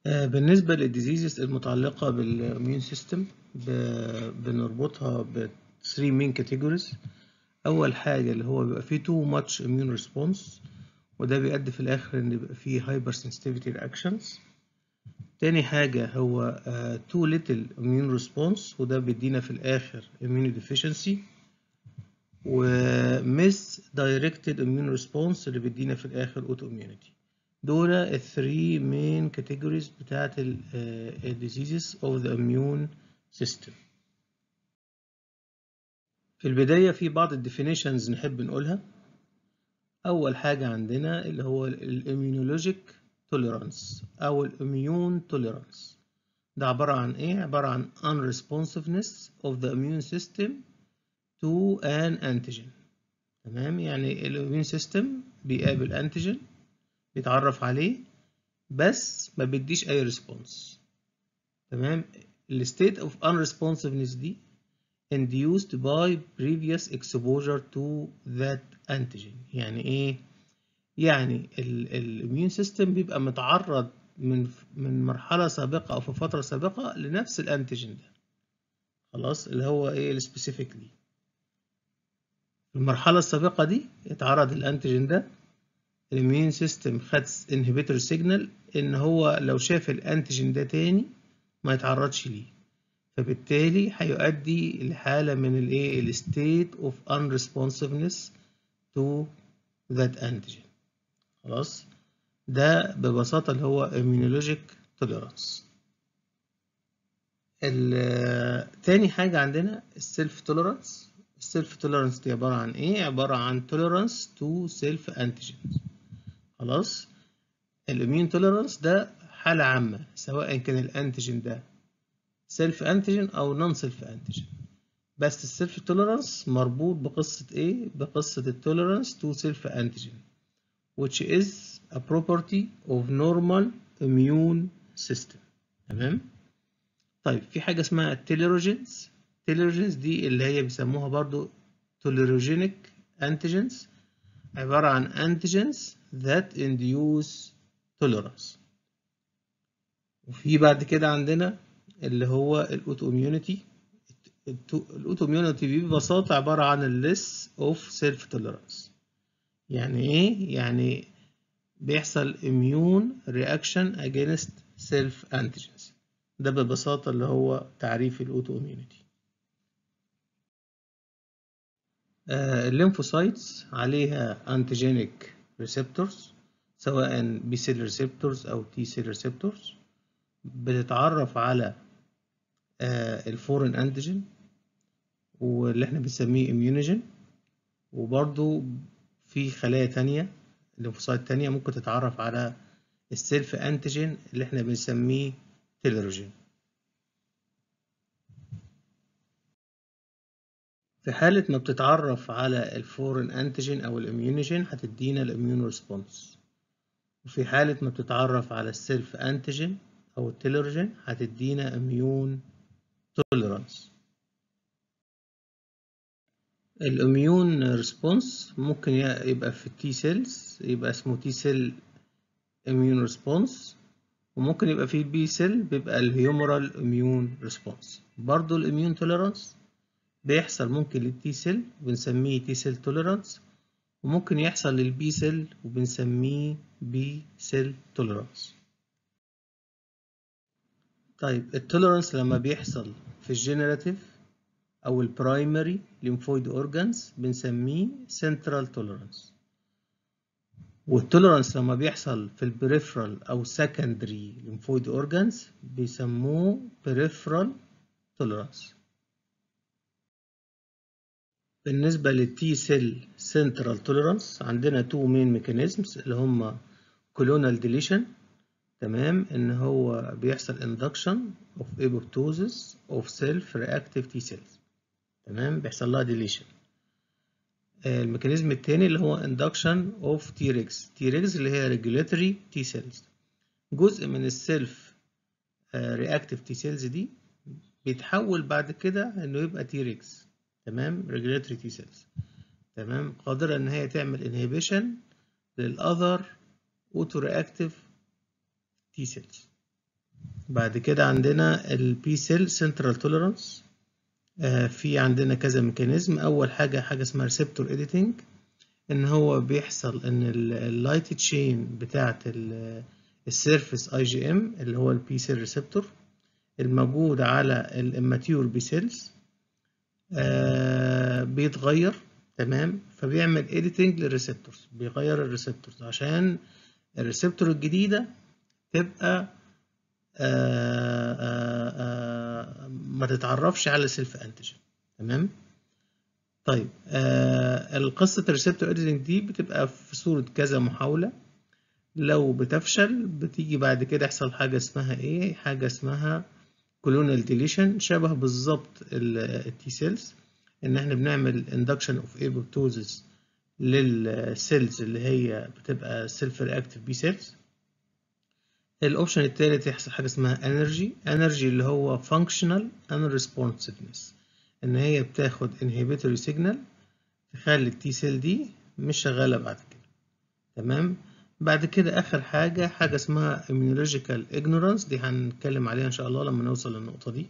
آه، بالنسبة للديزيزز المتعلقة بالإميون سيستم بنربطها ب 3 main categories أول حاجة اللي هو بيبقى فيه too much immune response وده بيؤدي في الآخر إن يبقى فيه hyper sensitivity reactions تاني حاجة هو uh, too little immune response وده بيدينا في الآخر immunodeficiency و misdirected immune response اللي بيدينا في الآخر autoimmunity دول ال 3 main categories بتاعت ال uh, diseases of the immune system في البداية في بعض الديفينيشنز نحب نقولها أول حاجة عندنا اللي هو الإميونولوجيك توليرانس أو الإميون توليرانس ده عبارة عن إيه؟ عبارة عن unresponsiveness of the immune system to an antigen تمام يعني الإميون سيستم بيقابل أنتيجين بيتعرف عليه بس ما بيديش أي ريسبونس تمام الستيت of unresponsiveness دي induced by previous exposure to that antigen يعني ايه يعني الاميون سيستم بيبقى متعرض من من مرحله سابقه او في فتره سابقه لنفس الانتيجين ده خلاص اللي هو ايه السبيسيفيكلي المرحله السابقه دي اتعرض الانتيجين ده الاميون سيستم خد انهبيتور سيجنال ان هو لو شاف الانتيجين ده تاني ما يتعرضش ليه فبالتالي هيؤدي لحالة من الايه ال state of unresponsiveness to that antigen خلاص ده ببساطة اللي هو immunologic tolerance تاني حاجة عندنا السيلف توليرانس السيلف توليرانس دي عبارة عن ايه عبارة عن tolerance to self antigens خلاص الاميون توليرانس ده حالة عامة سواء كان الانتيجين ده سيلف انتيجين او نون سيلف انتيجين بس السيلف توليرانس مربوط بقصة ايه بقصة التوليرانس تو سيلف انتيجين which is a property of normal immune system تمام طيب في حاجة اسمها تيليروجينز تيليروجينز دي اللي هي بيسموها برضو توليروجينيك antigens عبارة عن antigens that induce tolerance وفي بعد كده عندنا اللي هو الاوتو اميونيتي الاوتو اميونيتي ببساطه عباره عن الليس اوف سيلف توليرانس يعني ايه يعني بيحصل اميون رياكشن اجينست سيلف انتيجنز ده ببساطه اللي هو تعريف الاوتو اميونيتي آه الليمفوسايتس عليها انتيجينيك ريسبتورز سواء بي سيل ريسبتورز او تي سيل ريسبتورز بتتعرف على الفورين انتيجين واللي احنا بنسميه اميونيجين وبرضو في خلايا تانية ليمفوسايت تانية ممكن تتعرف على السيلف انتيجين اللي احنا بنسميه تيلروجين في حالة ما بتتعرف على الفورين انتيجين او الاميونيجين هتدينا الاميون ريسبونس وفي حالة ما بتتعرف على السيلف انتيجين او التيلروجين هتدينا اميون tolerance الاميون ريسبونس ممكن يبقى في التي سيلز يبقى اسمه تي سيل اميون ريسبونس وممكن يبقى في البي سيل بيبقى الهيومورال اميون ريسبونس برضو الاميون توليرانس بيحصل ممكن للتي سيل وبنسميه تي سيل توليرانس وممكن يحصل للبي سيل وبنسميه بي سيل توليرانس طيب التوليرانس لما بيحصل في الجنراتيف او البرايمري ليمفويد اورجانز بنسميه سنترال توليرانس والتوليرانس لما بيحصل في البريفرال او سكندري ليمفويد اورجانز بيسموه بريفرال توليرانس بالنسبه للتي سيل سنترال توليرانس عندنا تو مين ميكانيزمز اللي هما كولونال ديليشن تمام ان هو بيحصل induction of apoptosis of self reactive T cells تمام بيحصل لها deletion الميكانيزم التاني اللي هو induction of Tregs Tregs اللي هي regulatory T cells جزء من السيلف reactive T cells دي بيتحول بعد كده انه يبقى Tregs تمام regulatory T cells تمام قادرة ان هي تعمل inhibition للأذر autoreactive T cells بعد كده عندنا البي سيل سنترال توليرانس في عندنا كذا ميكانيزم اول حاجه حاجه اسمها ريسبتور اديتنج ان هو بيحصل ان اللايت تشين بتاعه السيرفيس اي جي ام اللي هو البي سيل ريسبتور الموجود على الاماتيور بي سيلز بيتغير تمام فبيعمل اديتنج للريسبتورز بيغير الريسبتورز عشان الريسبتور الجديده تبقى آآ آآ ما تتعرفش على سيلف انتيجين تمام طيب القصة الريسبتور اديتنج دي بتبقى في صورة كذا محاولة لو بتفشل بتيجي بعد كده يحصل حاجة اسمها ايه حاجة اسمها كولونال ديليشن شبه بالظبط التي سيلز ان احنا بنعمل اندكشن اوف ايبوبتوزس للسيلز اللي هي بتبقى سيلف رياكتيف بي سيلز الاوبشن التالت يحصل حاجه اسمها انرجي انرجي اللي هو فانكشنال ان ريسبونسفنس ان هي بتاخد انهبيتوري سيجنال تخلي التي سيل دي مش شغاله بعد كده تمام بعد كده اخر حاجه حاجه اسمها immunological ignorance دي هنتكلم عليها ان شاء الله لما نوصل للنقطه دي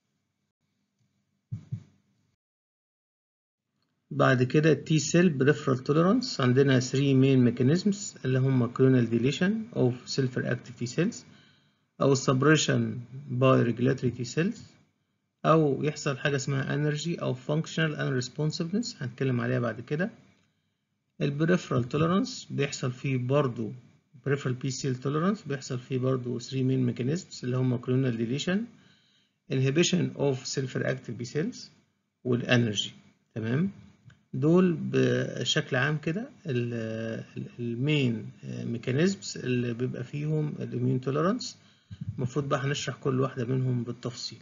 بعد كده التي سيل بريفرال توليرانس عندنا 3 مين ميكانيزمز اللي هم كلونال ديليشن اوف سيلفر اكتيف تي سيلز او سبريشن باي ريجولاتوري تي سيلز او يحصل حاجه اسمها انرجي او فانكشنال ان ريسبونسفنس هنتكلم عليها بعد كده البريفرال توليرانس بيحصل فيه برضو بريفرال بي سيل توليرانس بيحصل فيه برضو 3 مين ميكانيزمز اللي هم كلونال ديليشن inhibition اوف سيلفر اكتيف بي سيلز والانرجي تمام دول بشكل عام كده المين ميكانيزمز اللي بيبقى فيهم الاميون توليرانس المفروض بقى هنشرح كل واحدة منهم بالتفصيل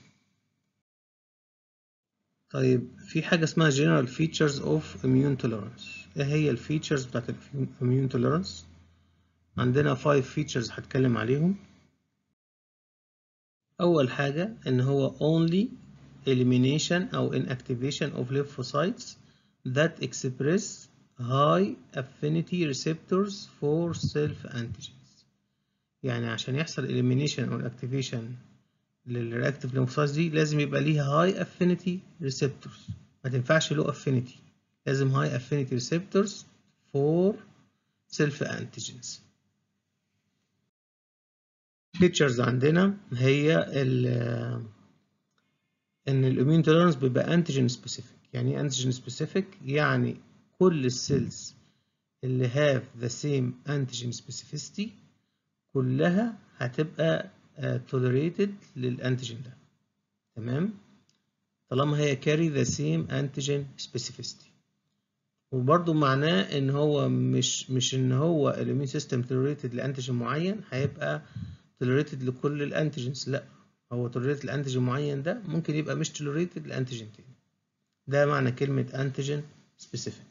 طيب في حاجة اسمها general features of immune tolerance ايه هي الفيتشرز بتاعت الاميون توليرانس عندنا 5 features هتكلم عليهم أول حاجة إن هو only elimination أو inactivation of lymphocytes that express high affinity receptors for self antigens يعني عشان يحصل elimination أو activation للreactive lymphocytes دي لازم يبقى ليها high affinity receptors ما تنفعش low affinity لازم high affinity receptors for self antigens features عندنا هي ال ان الاميون توليرانس بيبقى انتيجين سبيسيفيك يعني ايه انتيجين سبيسيفيك يعني كل السيلز اللي هاف ذا سيم انتيجين سبيسيفيستي كلها هتبقى توليريتد للانتيجين ده تمام طالما هي كاري ذا سيم انتيجين سبيسيفيستي وبرضه معناه ان هو مش مش ان هو الاميون سيستم توليريتد لانتيجين معين هيبقى توليريتد لكل الانتيجينز لا هو توليريتد لانتيجين معين ده ممكن يبقى مش توليريتد لانتيجين تاني ده معنى كلمة انتيجين سبيسيفيك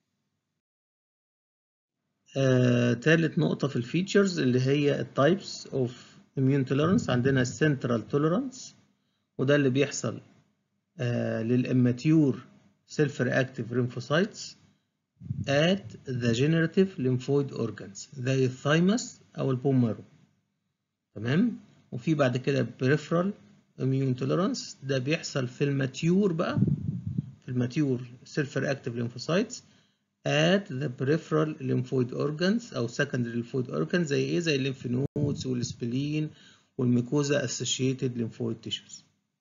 آه، تالت نقطة في الفيتشرز اللي هي التايبس اوف immune tolerance عندنا central tolerance وده اللي بيحصل آه للإماتيور self reactive lymphocytes at the generative lymphoid organs زي الثايمس أو البون مارو تمام وفي بعد كده peripheral immune tolerance ده بيحصل في الماتيور بقى في الماتيور self reactive lymphocytes at the peripheral lymphoid organs أو secondary lymphoid organs زي إيه زي الليمف نودز والسبلين والميكوزا associated lymphoid tissues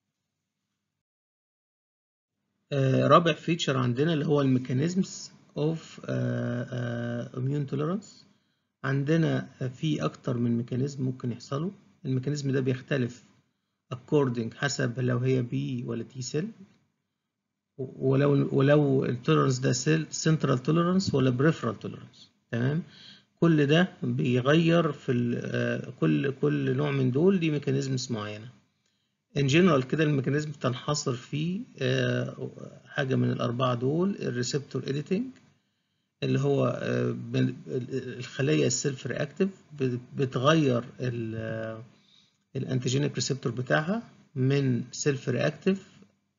آه رابع فيتشر عندنا اللي هو الميكانيزمز اوف immune tolerance عندنا في أكتر من ميكانيزم ممكن يحصلوا الميكانيزم ده بيختلف according حسب لو هي بي ولا تي سيل ولو ولو التولرنس ده سيل سنترال تولرنس ولا بريفرال تولرنس تمام كل ده بيغير في كل كل نوع من دول ليه ميكانيزمز معينه ان جنرال كده الميكانيزم بتنحصر في حاجه من الاربعه دول الريسبتور اديتنج اللي هو الخليه السيلف رياكتيف بتغير الانتيجينيك ريسبتور بتاعها من سيلف رياكتيف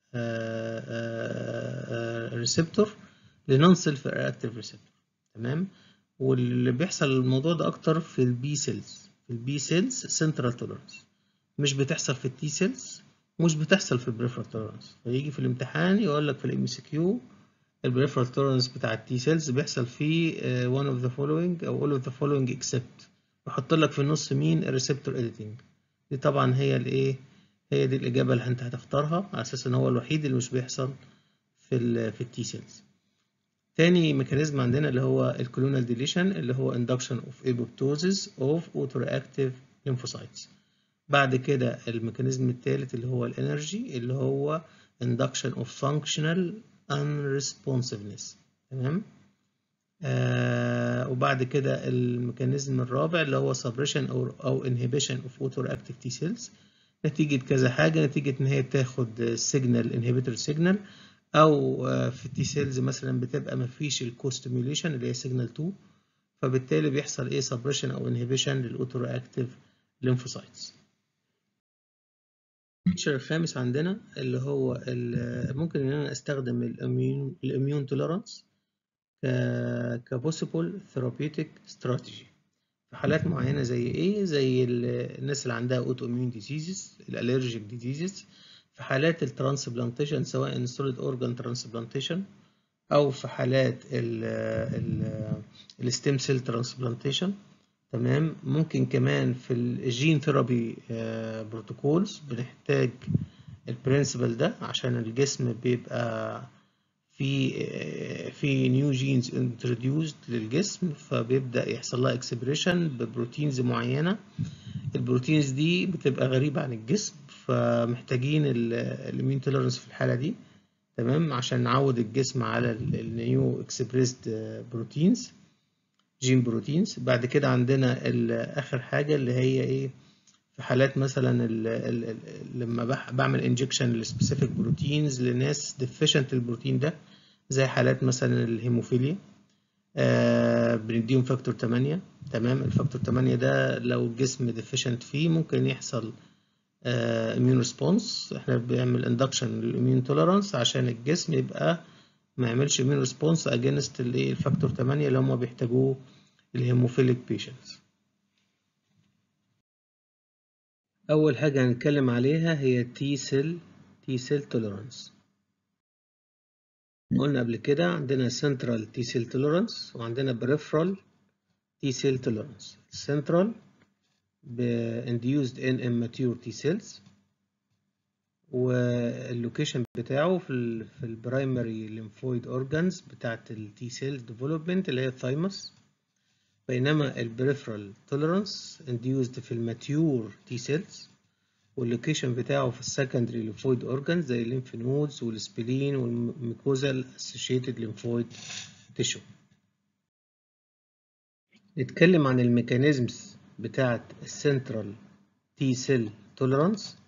ريسبتور لنون سيلف رياكتيف ريسبتور تمام واللي بيحصل الموضوع ده اكتر في البي سيلز في البي سيلز سنترال تولرنس مش بتحصل في التي سيلز مش بتحصل في البريفرال تولرانس فيجي في الامتحان يقول لك في الام سي كيو البريفرال تولرانس بتاع التي سيلز بيحصل فيه one of the following او all of the following except ويحط لك في النص مين الريسبتور اديتنج دي طبعا هي الايه هي دي الاجابه اللي انت هتختارها على اساس ان هو الوحيد اللي مش بيحصل في ال في التي سيلز تاني ميكانيزم عندنا اللي هو الكولونال ديليشن اللي هو induction of apoptosis of autoreactive lymphocytes بعد كده الميكانيزم الثالث اللي هو الانرجي اللي هو induction of functional unresponsiveness تمام آه وبعد كده الميكانيزم الرابع اللي هو suppression أو, أو inhibition of autoreactive T cells نتيجة كذا حاجة نتيجة إن هي بتاخد signal inhibitor signal أو آه في التي سيلز مثلا بتبقى مفيش الكوستيميوليشن اللي هي signal 2 فبالتالي بيحصل إيه suppression أو inhibition للأوتورياكتيف lymphocytes. الفيتشر الخامس عندنا اللي هو ممكن إن أنا أستخدم الإميون الإميون توليرانس كبوسيبل ثيرابيوتيك استراتيجي في حالات معينه زي ايه زي الناس اللي عندها اوتو اميون ديزيزز الالرجيك ديزيزز في حالات الترانسبلانتيشن سواء سوليد اورجان ترانسبلانتيشن او في حالات الستيم سيل ترانسبلانتيشن تمام ممكن كمان في الجين ثيرابي بروتوكولز بنحتاج البرنسبل ده عشان الجسم بيبقى في في نيو جينز انتروديوسد للجسم فبيبدا يحصل لها اكسبريشن ببروتينز معينه البروتينز دي بتبقى غريبه عن الجسم فمحتاجين الاميون توليرنس في الحاله دي تمام عشان نعود الجسم على النيو اكسبريسد بروتينز جين بروتينز بعد كده عندنا اخر حاجه اللي هي ايه في حالات مثلا ال ال لما بعمل انجكشن لسبيسيفيك بروتينز لناس ديفيشنت البروتين ده زي حالات مثلا الهيموفيليا آه بنديهم فاكتور 8 تمام الفاكتور 8 ده لو الجسم ديفيشنت فيه ممكن يحصل اميون آه ريسبونس احنا بنعمل اندكشن للاميون توليرانس عشان الجسم يبقى ما يعملش اميون ريسبونس اجينست الفاكتور 8 اللي هم بيحتاجوه الهيموفيليك بيشنتس أول حاجة هنتكلم عليها هي T cell T cell tolerance قلنا قبل كده عندنا central T cell tolerance وعندنا peripheral T cell tolerance central induced in immature T cells واللوكيشن بتاعه في ال في البرايمري lymphoid organs بتاعت ال T cell development اللي هي الثايموس بينما البريفرال توليرانس induced في الماتيور تي سيلز واللوكيشن بتاعه في السكندري ليمفويد اورجانز زي الليمف نودز والسبلين والميكوزال اسوشيتد ليمفويد تيشو نتكلم عن الميكانيزمز بتاعة السنترال تي سيل توليرانس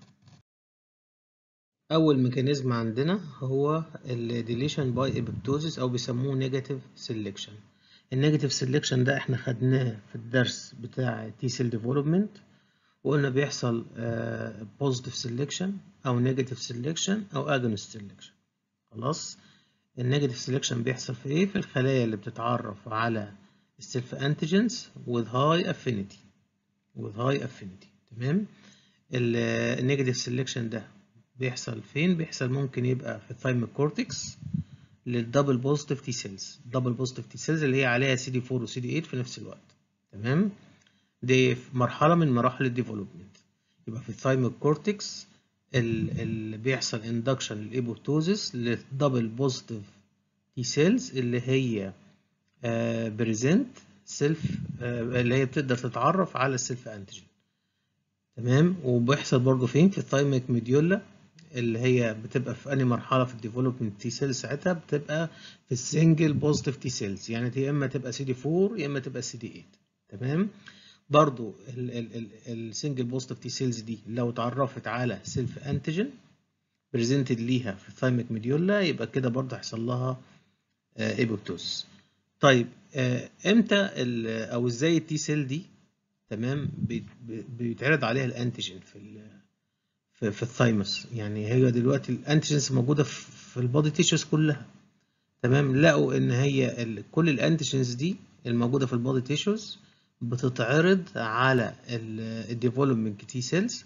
أول ميكانيزم عندنا هو الديليشن باي ابيبتوزيس أو بيسموه نيجاتيف سيلكشن النيجاتيف سيلكشن ده احنا خدناه في الدرس بتاع تي سيل ديفلوبمنت وقلنا بيحصل بوزيتيف سيلكشن او نيجاتيف سيلكشن او اجونست سيلكشن خلاص النيجاتيف سيلكشن بيحصل في ايه في الخلايا اللي بتتعرف على السيلف انتيجنز with high affinity with high affinity تمام النيجاتيف سيلكشن ده بيحصل فين بيحصل ممكن يبقى في الثايميك كورتكس للدبل بوزيتيف تي سيلز الدبل بوزيتيف تي سيلز اللي هي عليها سي دي 4 وسي دي 8 في نفس الوقت تمام دي في مرحله من مراحل الديفلوبمنت يبقى في الثايميك كورتكس اللي بيحصل اندكشن للايبوبتوزيس للدبل بوزيتيف تي سيلز اللي هي بريزنت سيلف اللي هي بتقدر تتعرف على السيلف انتيجين تمام وبيحصل برضو فين في الثايميك ميديولا اللي هي بتبقى في انهي مرحله في الديفلوبمنت تي سيل ساعتها بتبقى في السنجل بوزيتيف تي سيلز يعني يا اما تبقى سي دي 4 يا اما تبقى سي دي 8 تمام برضو السنجل بوزيتيف تي سيلز دي لو اتعرفت على سيلف انتيجين بريزنتد ليها في الثايميك ميديولا يبقى كده برضو هيحصل لها ايبوبتوس طيب امتى او ازاي التي سيل دي تمام بيتعرض عليها الانتيجين في في, في الثايموس يعني هي دلوقتي الانتيجنز موجوده في البودي تيشوز كلها تمام لقوا ان هي ال كل الانتيجنز دي الموجوده في البودي تيشوز بتتعرض على الديفلوبمنت تي سيلز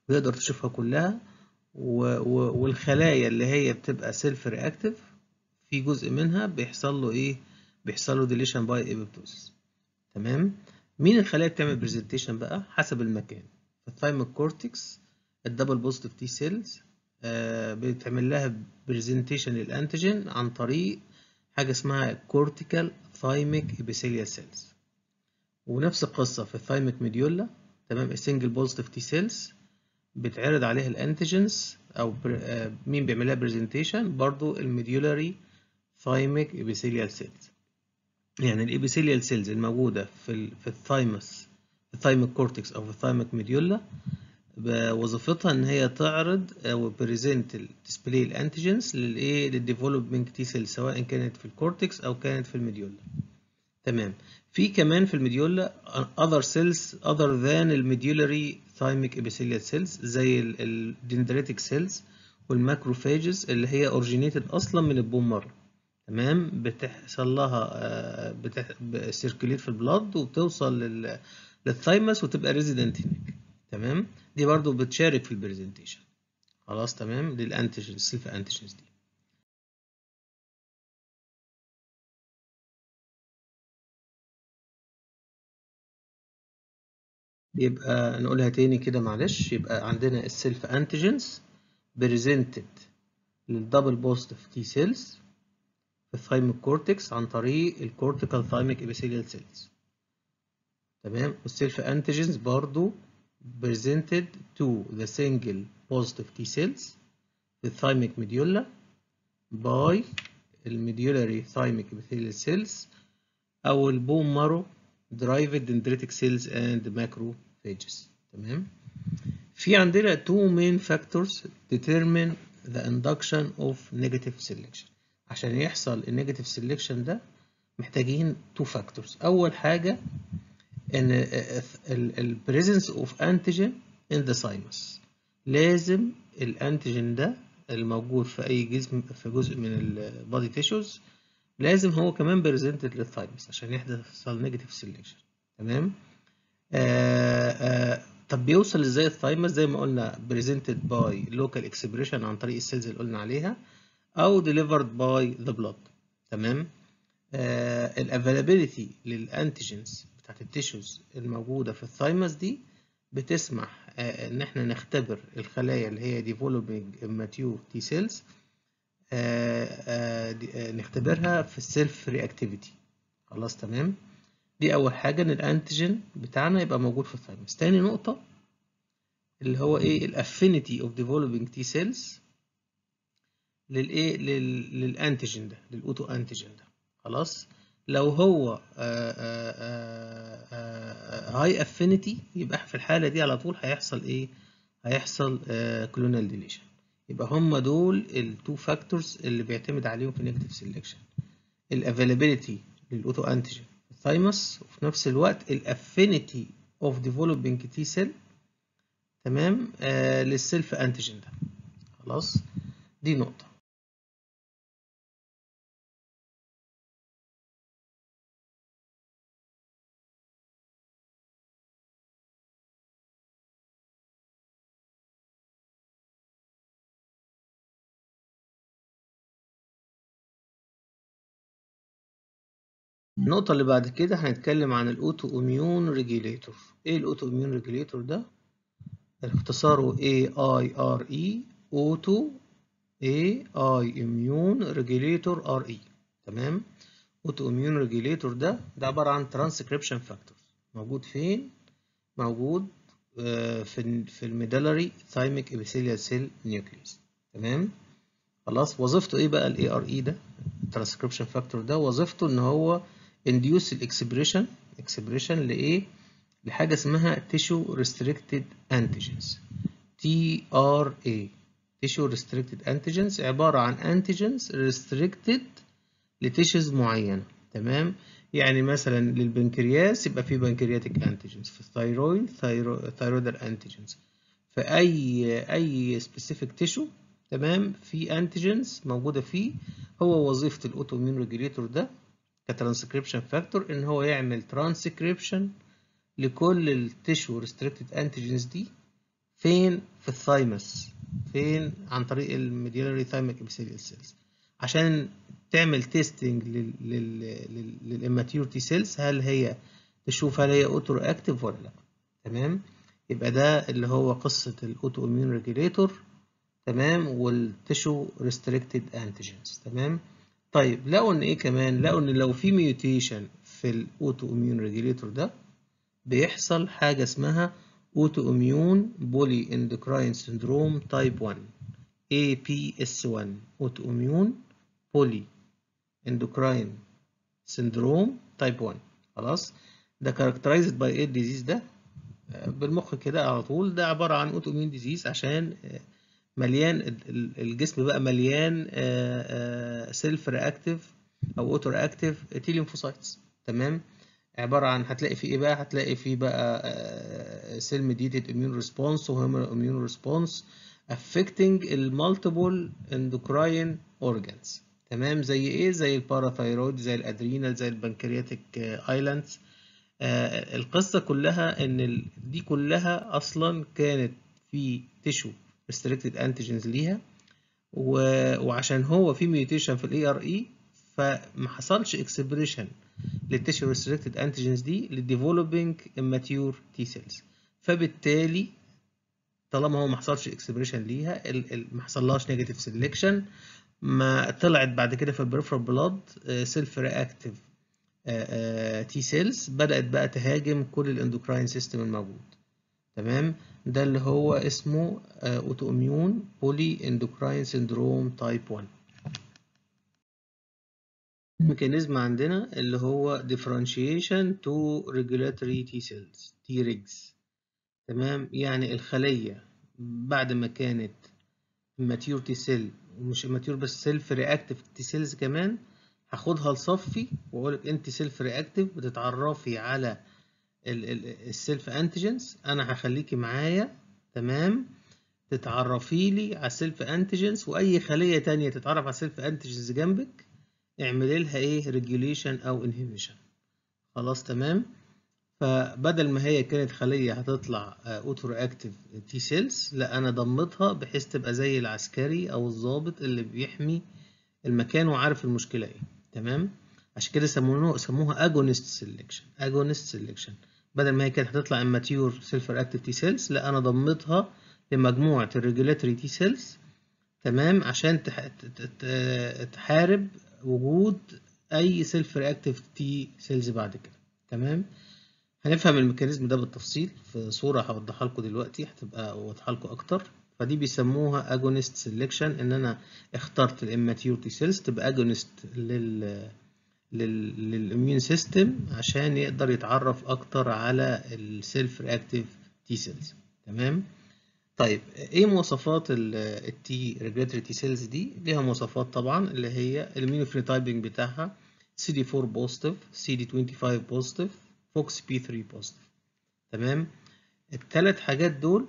ويقدر تشوفها كلها و... و... والخلايا اللي هي بتبقى سيلف رياكتيف في جزء منها بيحصل له ايه بيحصل له ديليشن باي ايبوبتوسيس تمام مين الخلايا بتعمل برزنتيشن بقى حسب المكان في الثايموك كورتكس الدبل بوزيتيف تي سيلز بيتعمل لها برزنتيشن للانتيجين عن طريق حاجه اسمها كورتيكال ثايميك ابيثيليال سيلز ونفس القصه في الثايميك ميديولا تمام السنجل بوزيتيف تي سيلز بتعرض عليها الانتيجينز او مين بيعمل لها برزنتيشن برضو الميديولاري ثايميك ابيثيليال سيلز يعني الابيثيليال سيلز الموجوده في ال في الثايمس الثايميك كورتكس او في الثايميك ميديولا وظيفتها ان هي تعرض او بريزنت الديسبلاي الانتيجينز للايه للديفلوبمنت تي سيل سواء كانت في الكورتكس او كانت في الميديولا تمام في كمان في الميديولا other cells other than الميديولاري thymic epithelial cells زي الدندريتك سيلز والماكروفاجز اللي هي اوريجينيتد اصلا من البون مارو تمام بتحصل لها بتسيركوليت في البلاد وبتوصل لل للثايمس وتبقى ريزيدنت هناك تمام دي برضو بتشارك في البرزنتيشن خلاص تمام للانتيجين السيلف انتيجينز دي يبقى نقولها تاني كده معلش يبقى عندنا السيلف انتيجينز بريزنتد للدبل بوزيتيف تي سيلز في الثايميك كورتكس عن طريق الكورتيكال ثايميك ابيثيليال سيلز تمام والسيلف انتيجينز برضو presented to the single positive T cells the thymic medulla by الميديولاري thymic epithelial cells أو البون مارو derived dendritic cells and macrophages تمام في عندنا two main factors determine the induction of negative selection عشان يحصل النيجاتيف selection ده محتاجين two factors أول حاجة ان ال presence of antigen in the thymus لازم الانتيجين ده الموجود في اي جسم في جزء من البادي تيشوز لازم هو كمان بريزنتد للثايمس عشان يحصل نيجاتيف سيلكشن تمام آآ آآ طب بيوصل ازاي الثايمس زي ما قلنا بريزنتد باي لوكال اكسبريشن عن طريق السيلز اللي قلنا عليها او ديليفرد باي ذا بلاد تمام الافيلابيلتي للانتيجينز بتاعت التيشوز الموجودة في الثايمس دي بتسمح ان احنا نختبر الخلايا اللي هي developing mature T cells نختبرها في السيلف رياكتيفيتي خلاص تمام دي اول حاجة ان الانتيجين بتاعنا يبقى موجود في الثايمس تاني نقطة اللي هو ايه الافينيتي اوف developing T cells للايه للانتيجين ده للاوتو انتيجين ده خلاص لو هو هاي افينيتي يبقى في الحاله دي على طول هيحصل ايه هيحصل كلونال ديليشن يبقى هم دول التو فاكتورز اللي بيعتمد عليهم في نيجاتيف سيلكشن الافيلابيلتي للاوتو انتيجين الثايمس وفي نفس الوقت الافينيتي اوف ديفلوبينج تي سيل تمام آه للسيلف انتيجين ده خلاص دي نقطه النقطة اللي بعد كده هنتكلم عن الأوتو إميون ريجيليتور إيه الأوتو إميون ريجيليتور ده؟ اختصاره AIRE أوتو AI إميون ريجيليتور RE تمام؟ أوتو إميون ريجيليتور ده ده عبارة عن ترانسكريبشن فاكتور موجود فين؟ موجود في في الميدالري ثايميك ابيثيليال سيل نيوكليوس تمام؟ خلاص وظيفته إيه بقى ال ARE ده؟ الترانسكريبشن فاكتور ده وظيفته إن هو induce الاكسبريشن اكسبريشن لايه لحاجه اسمها tissue restricted antigens TRA tissue restricted antigens عباره عن antigens restricted لتيشوز معينه تمام يعني مثلا للبنكرياس يبقى في بنكرياتيك انتيجنز في الثايرويد ثايرويدال انتيجنز في اي اي سبيسيفيك تيشو تمام في انتيجنز موجوده فيه هو وظيفه الاوتو اميون ريجوليتور ده كترانسكريبشن فاكتور ان هو يعمل ترانسكريبشن لكل التيشو ريستريكتد انتيجنز دي فين في الثايمس فين عن طريق الميديالري ثايميك ابيثيليال سيلز عشان تعمل تيستنج للاماتيور تي سيلز هل هي تشوف هل هي اوتو اكتف ولا لا تمام يبقى ده اللي هو قصة الاوتو اميون ريجوليتور تمام والتشو ريستريكتد انتيجنز تمام طيب لقوا ان ايه كمان لقوا ان لو في ميوتيشن في الاوتو اميون ريجوليتور ده بيحصل حاجة اسمها اوتو اميون بولي اندوكراين سندروم تايب 1 APS1 اوتو اميون بولي اندوكراين سندروم تايب 1 خلاص ده كاركترايزد باي ايه الديزيز ده بالمخ كده على طول ده عبارة عن اوتو اميون ديزيز عشان مليان الجسم بقى مليان سيلف رياكتيف او اوتو رياكتيف تي ليمفوسايتس تمام عبارة عن هتلاقي فيه ايه بقى هتلاقي فيه بقى سيل ميديتد اميون ريسبونس وهيمو اميون ريسبونس affecting المالتيبل اندوكراين اورجانز تمام زي ايه زي الباراثايرويد زي الادرينال زي البنكرياتيك ايلاندز آه القصه كلها ان دي كلها اصلا كانت في تيشو ريستريكتد انتيجنز ليها وعشان هو في ميوتيشن في الاي ار اي فما حصلش اكسبريشن للتيشو ريستريكتد انتيجنز دي للديفلوبينج اماتيور تي سيلز فبالتالي طالما هو ما حصلش اكسبريشن ليها ما حصلهاش نيجاتيف سيلكشن ما طلعت بعد كده في البريفرال بلاد سيلف رياكتيف تي سيلز بدات بقى تهاجم كل الاندوكراين سيستم الموجود تمام ده اللي هو اسمه اوتو اميون بولي اندوكراين سيندروم تايب 1 الميكانيزم عندنا اللي هو differentiation to regulatory T cells T regs تمام يعني الخلية بعد ما كانت mature T cell ومش mature بس self reactive T cells كمان هاخدها لصفي واقولك انت self reactive بتتعرفي على السيلف انتيجنز انا هخليكي معايا تمام تتعرفي لي على السيلف انتيجنز واي خليه تانية تتعرف على السيلف انتيجنز جنبك اعملي لها ايه ريجوليشن او انهبيشن خلاص تمام فبدل ما هي كانت خليه هتطلع اوتو رياكتيف تي سيلز لا انا ضمتها بحيث تبقى زي العسكري او الضابط اللي بيحمي المكان وعارف المشكله ايه تمام عشان كده سموه سموها اجونست سيلكشن اجونست سيلكشن بدل ما هي كانت هتطلع اماتيور سيلف رياكتيف تي سيلز لا انا ضمتها لمجموعه الريجولاتوري تي سيلز تمام عشان تحارب وجود اي سيلف رياكتيف تي سيلز بعد كده تمام هنفهم الميكانيزم ده بالتفصيل في صورة هوضحها لكم دلوقتي هتبقى واضحة لكم أكتر فدي بيسموها اجونست سيلكشن إن أنا اخترت الاماتيور تي سيلز تبقى اجونست لل للاميون سيستم عشان يقدر يتعرف أكتر على السيلف رياكتيف تي سيلز تمام طيب ايه مواصفات التي ريجولاتوري تي سيلز دي ليها مواصفات طبعا اللي هي الاميونوفينوتايبنج بتاعها سي دي 4 بوزيتيف سي دي 25 بوزيتيف فوكس بي 3 بوزيتيف تمام الثلاث حاجات دول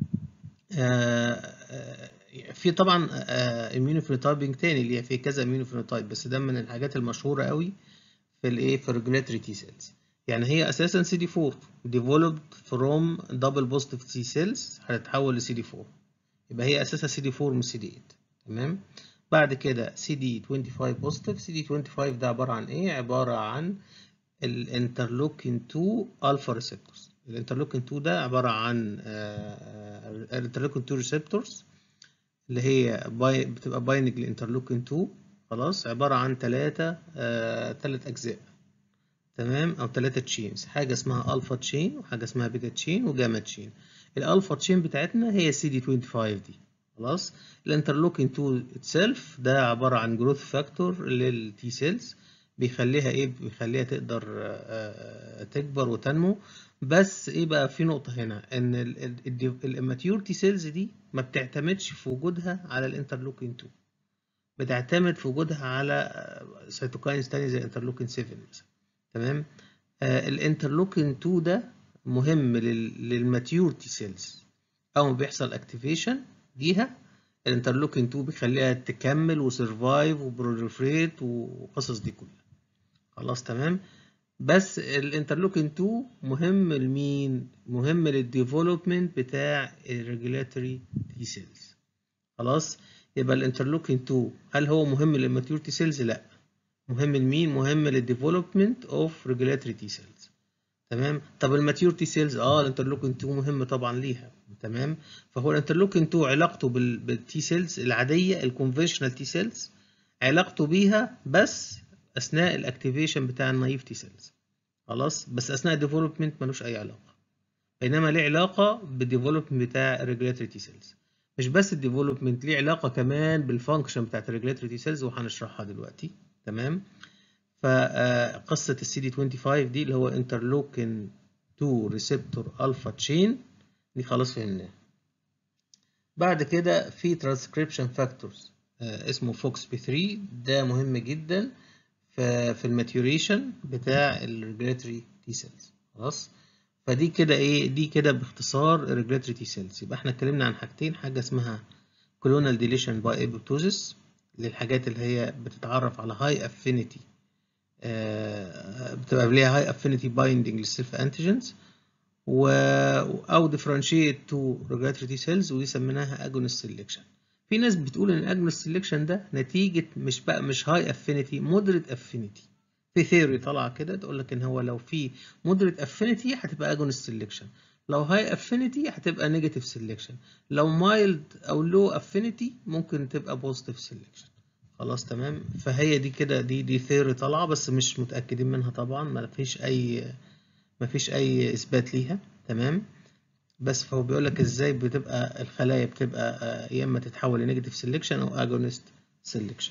آآ آآ في طبعا اميونوفينوتايبنج تاني اللي هي في كذا اميونوفينوتايب بس ده من الحاجات المشهوره قوي في الايه في الريجولاتوري تي سيلز يعني هي اساسا سي دي 4 developed from double positive T cells هتتحول لسي دي 4 يبقى هي اساسا سي دي 4 مش سي دي 8 تمام بعد كده سي دي 25 بوزيتيف سي دي 25 ده عباره عن ايه عباره عن الانترلوكين 2 الفا ريسبتورز الانترلوكين 2 ده عباره عن الانترلوكين 2 ريسبتورز اللي هي باي بتبقى باينج للانترلوكين 2 خلاص عباره عن ثلاثه ثلاث اجزاء تمام او ثلاثه تشينز حاجه اسمها الفا تشين وحاجه اسمها بيتا تشين وجاما تشين الالفا تشين بتاعتنا هي سي دي 25 دي خلاص الانترلوكين 2 اتسيلف ده عباره عن جروث فاكتور للتي سيلز بيخليها ايه بيخليها تقدر تكبر وتنمو بس ايه بقى في نقطه هنا ان الاماتيور تي سيلز دي ما بتعتمدش في وجودها على الانترلوكين 2 بتعتمد في وجودها على سيتوكاينز تاني زي انترلوكين 7 مثلا تمام آه الانترلوكين 2 ده مهم للماتيور تي سيلز اول ما بيحصل اكتيفيشن ليها الانترلوكين 2 بيخليها تكمل وسرفايف وبروليفريت وقصص دي كلها خلاص تمام بس الانترلوكين 2 مهم لمين مهم للديفلوبمنت بتاع الريجولاتوري تي سيلز خلاص يبقى الانترلوكين 2 هل هو مهم للماتيور تي سيلز لا مهم لمين مهم للديفلوبمنت اوف ريجولاتوري تي سيلز تمام طب الماتيور تي سيلز اه الانترلوكين 2 مهم طبعا ليها تمام فهو الانترلوكين 2 علاقته بالتي سيلز العاديه الكونفشنال تي سيلز علاقته بيها بس اثناء الاكتيفيشن بتاع النايف تي سيلز خلاص بس اثناء الديفلوبمنت ملوش اي علاقه بينما ليه علاقه بالديفلوبمنت بتاع الريجولاتوري تي سيلز مش بس الديفلوبمنت ليه علاقه كمان بالفانكشن بتاعت الريجولاتوري تي سيلز وهنشرحها دلوقتي تمام فقصه السي دي 25 دي اللي هو انترلوكين 2 ريسبتور الفا تشين دي خلاص فهمناها بعد كده في ترانسكريبشن فاكتورز اسمه فوكس بي 3 ده مهم جدا في الماتيوريشن بتاع الريجولاتوري تي سيلز خلاص فدي كده ايه دي كده باختصار الريجولاتوري تي سيلز يبقى احنا اتكلمنا عن حاجتين حاجه اسمها كلونال ديليشن باي ابوبتوزيس للحاجات اللي هي بتتعرف على هاي افينيتي بتبقى ليها هاي افينيتي بايندنج للسيلف انتيجنز و او ديفرنشيت تو ريجولاتوري تي سيلز ودي سميناها اجونست سيلكشن في ناس بتقول ان الاجونست سيلكشن ده نتيجه مش بقى مش هاي افينيتي مودريت افينيتي في ثيوري طالعه كده تقول لك ان هو لو في مودريت افينيتي هتبقى اجونست سيلكشن لو هاي افينيتي هتبقى نيجاتيف سيلكشن لو مايلد او لو افينيتي ممكن تبقى بوزيتيف سيلكشن خلاص تمام فهي دي كده دي دي ثيوري طالعه بس مش متاكدين منها طبعا ما فيش اي ما فيش اي اثبات ليها تمام بس فهو بيقول لك ازاي بتبقى الخلايا بتبقى يا اما تتحول لنيجاتيف سيلكشن او اجونست سيلكشن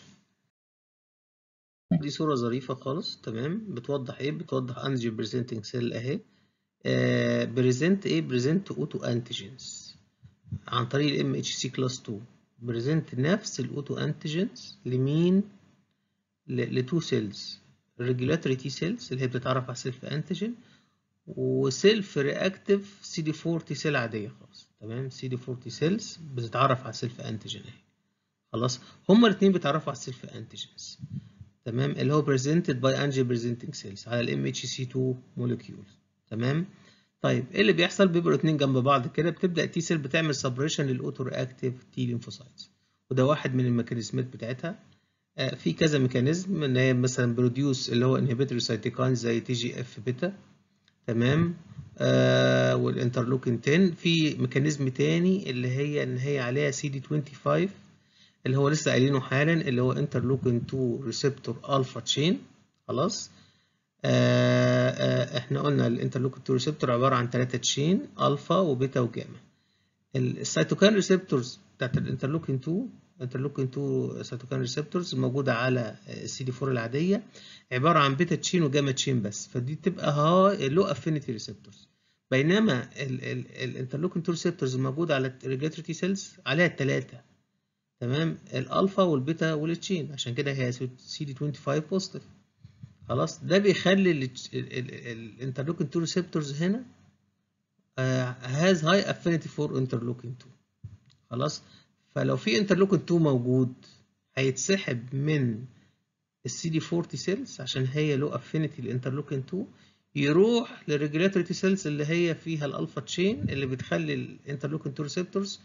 دي صورة ظريفة خالص تمام بتوضح ايه بتوضح انجي بريزنتنج سيل اهي بريزنت ايه بريزنت اوتو انتيجينز عن طريق الام اتش سي كلاس 2 بريزنت نفس الاوتو انتيجينز لمين لتو سيلز الريجولاتوري تي سيلز اللي هي بتتعرف على سيلف انتيجين وسيلف رياكتيف سي دي 4 تي سيل عاديه خالص تمام سي دي 4 تي سيلز بتتعرف على سيلف انتيجين اهي خلاص هما الاثنين بيتعرفوا على السيلف انتيجينز تمام اللي هو presented by angiol presenting cells على ال MHC2 molecules تمام طيب ايه اللي بيحصل بيبقوا الاثنين جنب بعض كده بتبدا التي سيل بتعمل سبريشن للاوتو رياكتيف تي ليمفوسايتس وده واحد من الميكانيزمات بتاعتها آه في كذا ميكانيزم ان هي مثلا بروديوس اللي هو انهبيتوري سايتوكاين زي تي جي اف بيتا تمام آه والانترلوكين 10 في ميكانيزم تاني اللي هي ان هي عليها سي دي 25 اللي هو لسه قايلينه حالا اللي هو انترلوكين 2 ريسبتور الفا تشين خلاص آه آه احنا قلنا الانترلوكين 2 ريسبتور عباره عن 3 تشين الفا وبيتا وجاما السيتوكاين ريسبتورز بتاعت الانترلوكين 2 انترلوكين 2 سيتوكاين ريسبتورز موجوده على السي دي 4 العاديه عباره عن بيتا تشين وجاما تشين بس فدي تبقى هاي لو افينيتي ريسبتورز بينما الانترلوكين 2 ريسبتورز الموجوده على الريجولاتوري تي سيلز عليها الثلاثه تمام الالفا والبيتا والتشين عشان كده هي سي دي 25 بوزيتيف خلاص ده بيخلي الانترلوكين 2 ريسبتورز هنا هاز هاي افينيتي فور انترلوكين 2 خلاص فلو في انترلوكين 2 موجود هيتسحب من السي دي 40 سيلز عشان هي له افينيتي للانترلوكين 2 يروح للريجولاتوري تي سيلز اللي هي فيها الالفا تشين اللي بتخلي الانترلوكين 2 ريسبتورز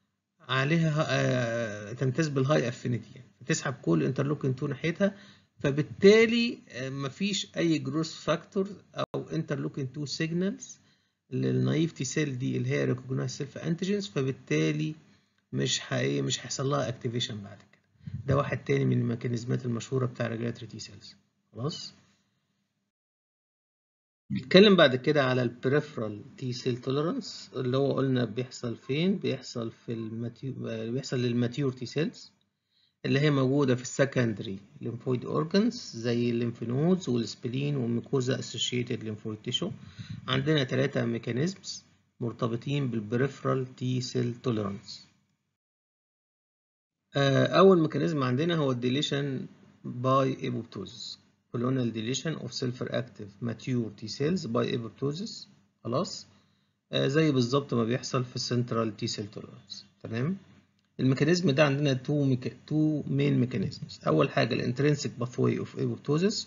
عليها تمتاز بالهاي افينيتي يعني فتسحب كل انترلوكين 2 ناحيتها فبالتالي مفيش اي جروس فاكتور او انترلوكين 2 سيجنالز للنايف تي سيل دي اللي هي ريكوجنايز سيلف انتيجينز فبالتالي مش حقيقي مش هيحصل لها اكتيفيشن بعد كده ده واحد تاني من الميكانيزمات المشهوره بتاع ريجولاتوري تي سيلز خلاص نتكلم بعد كده على البريفرال تي سيل توليرانس اللي هو قلنا بيحصل فين بيحصل في الماتيو... بيحصل للماتيور تي سيلز اللي هي موجوده في السكندري ليمفويد اورجانز زي الليمف نودز والسبلين والميكوزا اسوشيتد ليمفويد تيشو عندنا ثلاثه ميكانيزمز مرتبطين بالبريفرال تي سيل توليرانس اول ميكانيزم عندنا هو الديليشن باي ايبوبتوزس colonal deletion of self-reactive mature T cells by apoptosis خلاص آه زي بالظبط ما بيحصل في السنترال T cell tolerance تمام الميكانيزم ده عندنا تو ميكا... تو مين ميكانيزمز اول حاجه الانترنسك باثوي اوف apoptosis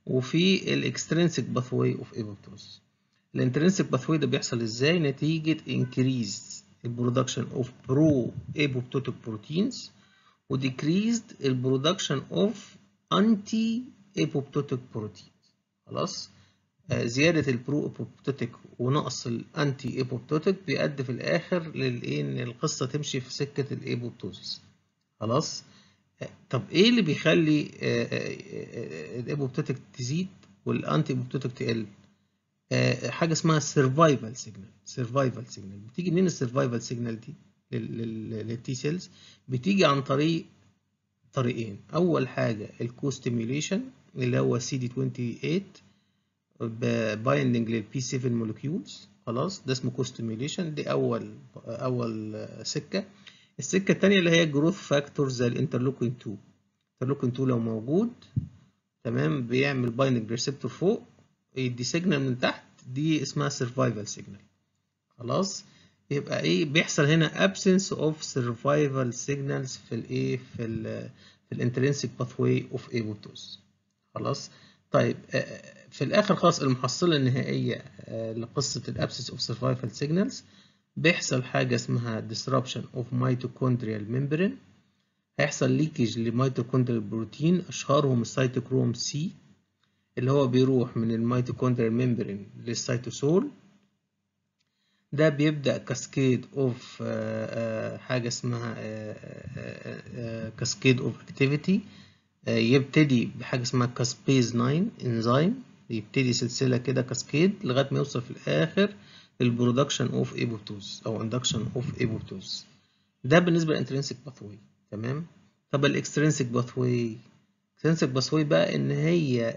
وفي الاكسترينسيك باثواي اوف ايبوبتوز الانترنسيك باثواي ده بيحصل ازاي نتيجه انكريز البرودكشن اوف برو ايبوبتوتيك بروتينز وديكريزد البرودكشن اوف انتي ايبوبتوتيك بروتينز خلاص آه زياده البرو ايبوبتوتيك ونقص الانتي ايبوبتوتيك بيؤدي في الاخر للايه ان القصه تمشي في سكه الايبوبتوزيس خلاص طب ايه اللي بيخلي الايبوبتوتيك تزيد والانتي ايبوبتوتيك تقل حاجه اسمها سرفايفل سيجنال سرفايفل سيجنال بتيجي منين السرفايفل سيجنال دي للتي سيلز بتيجي عن طريق طريقين اول حاجه الكوستيميوليشن اللي هو سي دي 28 بايندنج للبي 7 مولكيولز خلاص ده اسمه كوستيميوليشن دي اول اول سكه السكة التانية اللي هي جروث فاكتور زي الانترلوكين 2 الانترلوكين 2 لو موجود تمام بيعمل بايندنج ريسبتور فوق يدي سيجنال من تحت دي اسمها سرفايفل سيجنال خلاص يبقى ايه بيحصل هنا absence of survival signals في الايه في ال في الانترنسيك باثواي اوف ايبوبتوز خلاص طيب في الاخر خلاص المحصله النهائيه لقصه الابسنس اوف سرفايفل سيجنالز بيحصل حاجة اسمها disruption of mitochondrial membrane هيحصل ليكج لميتوكوندريال بروتين أشهرهم السيتوكروم سي اللي هو بيروح من الميتوكوندريال ممبرين للسيتوسول ده بيبدأ كاسكيد اوف حاجة اسمها كاسكيد اوف اكتيفيتي يبتدي بحاجة اسمها كاسبيز 9 انزيم يبتدي سلسلة كده كاسكيد لغاية ما يوصل في الآخر البرودكشن اوف ايبوبتوز او اندكشن اوف ايبوبتوز ده بالنسبه للانترنسيك باثوي تمام طب الاكسترنسيك باثوي الاكسترنسيك باثوي بقى ان هي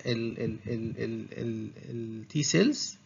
التي سيلز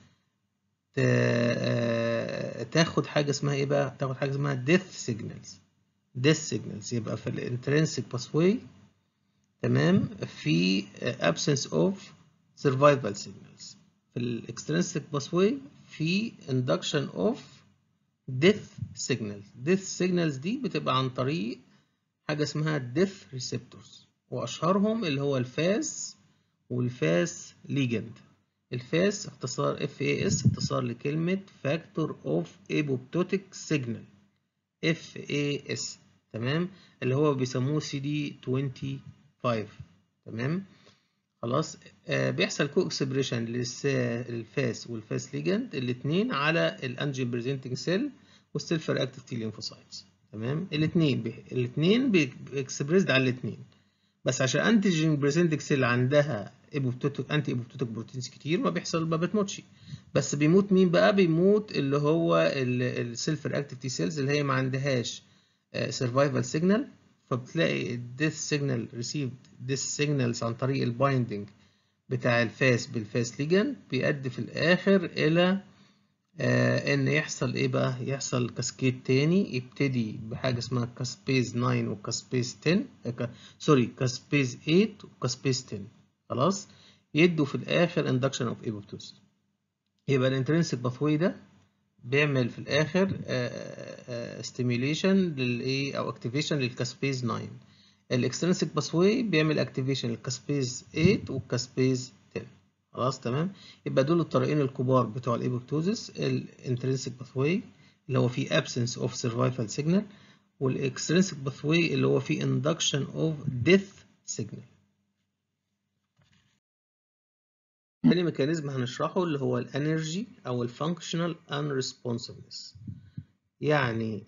تاخد حاجه اسمها ايه بقى تاخد حاجه اسمها ديث سيجنالز ديث سيجنالز يبقى في الانترنسيك باثوي تمام في absence of survival signals في الاكسترنسيك باثوي في induction of death signals death signals دي بتبقى عن طريق حاجة اسمها death receptors وأشهرهم اللي هو الفاس والفاس ليجند الفاس اختصار FAS اختصار لكلمة Factor of Apoptotic Signal FAS تمام اللي هو بيسموه CD25 تمام خلاص آه بيحصل كو اكسبريشن للفاس والفاس ليجند الاثنين على الانجين بريزنتنج سيل والسيلفر اكتيف تي لينفوسايتس تمام الاثنين بي... الاثنين بيكسبريسد على الاثنين بس عشان انتيجين بريزنتنج سيل عندها ايبوبتوتيك انتي ايبوبتوتيك بروتينز كتير ما بيحصل ما بتموتش بس بيموت مين بقى بيموت اللي هو السيلفر اكتيف تي سيلز اللي هي ما عندهاش سرفايفل سيجنال فبتلاقي الديث سيجنال ريسيفد ديث سيجنالز عن طريق البايندنج بتاع الفاس بالفاس ليجن بيؤدي في الاخر الى آه ان يحصل ايه بقى يحصل كاسكيد تاني يبتدي بحاجه اسمها كاسبيز 9 وكاسبيز 10 آه سوري كاسبيز 8 وكاسبيز 10 خلاص يدوا في الاخر اندكشن اوف ايبوبتوز يبقى الانترنسيك باثوي ده بيعمل في الاخر ستيميوليشن للايه او اكتيفيشن للكاسبيز 9 الاكسترنسيك باثوي بيعمل اكتيفيشن للكاسبيز 8 والكاسبيز 10 خلاص تمام يبقى دول الطريقين الكبار بتوع الايبوبتوزيس الانترنسيك باثوي اللي هو فيه absence of survival signal والاكسترنسيك باثوي اللي هو فيه induction of death signal تاني ميكانيزم هنشرحه اللي هو الانرجي او الفانكشنال unresponsiveness يعني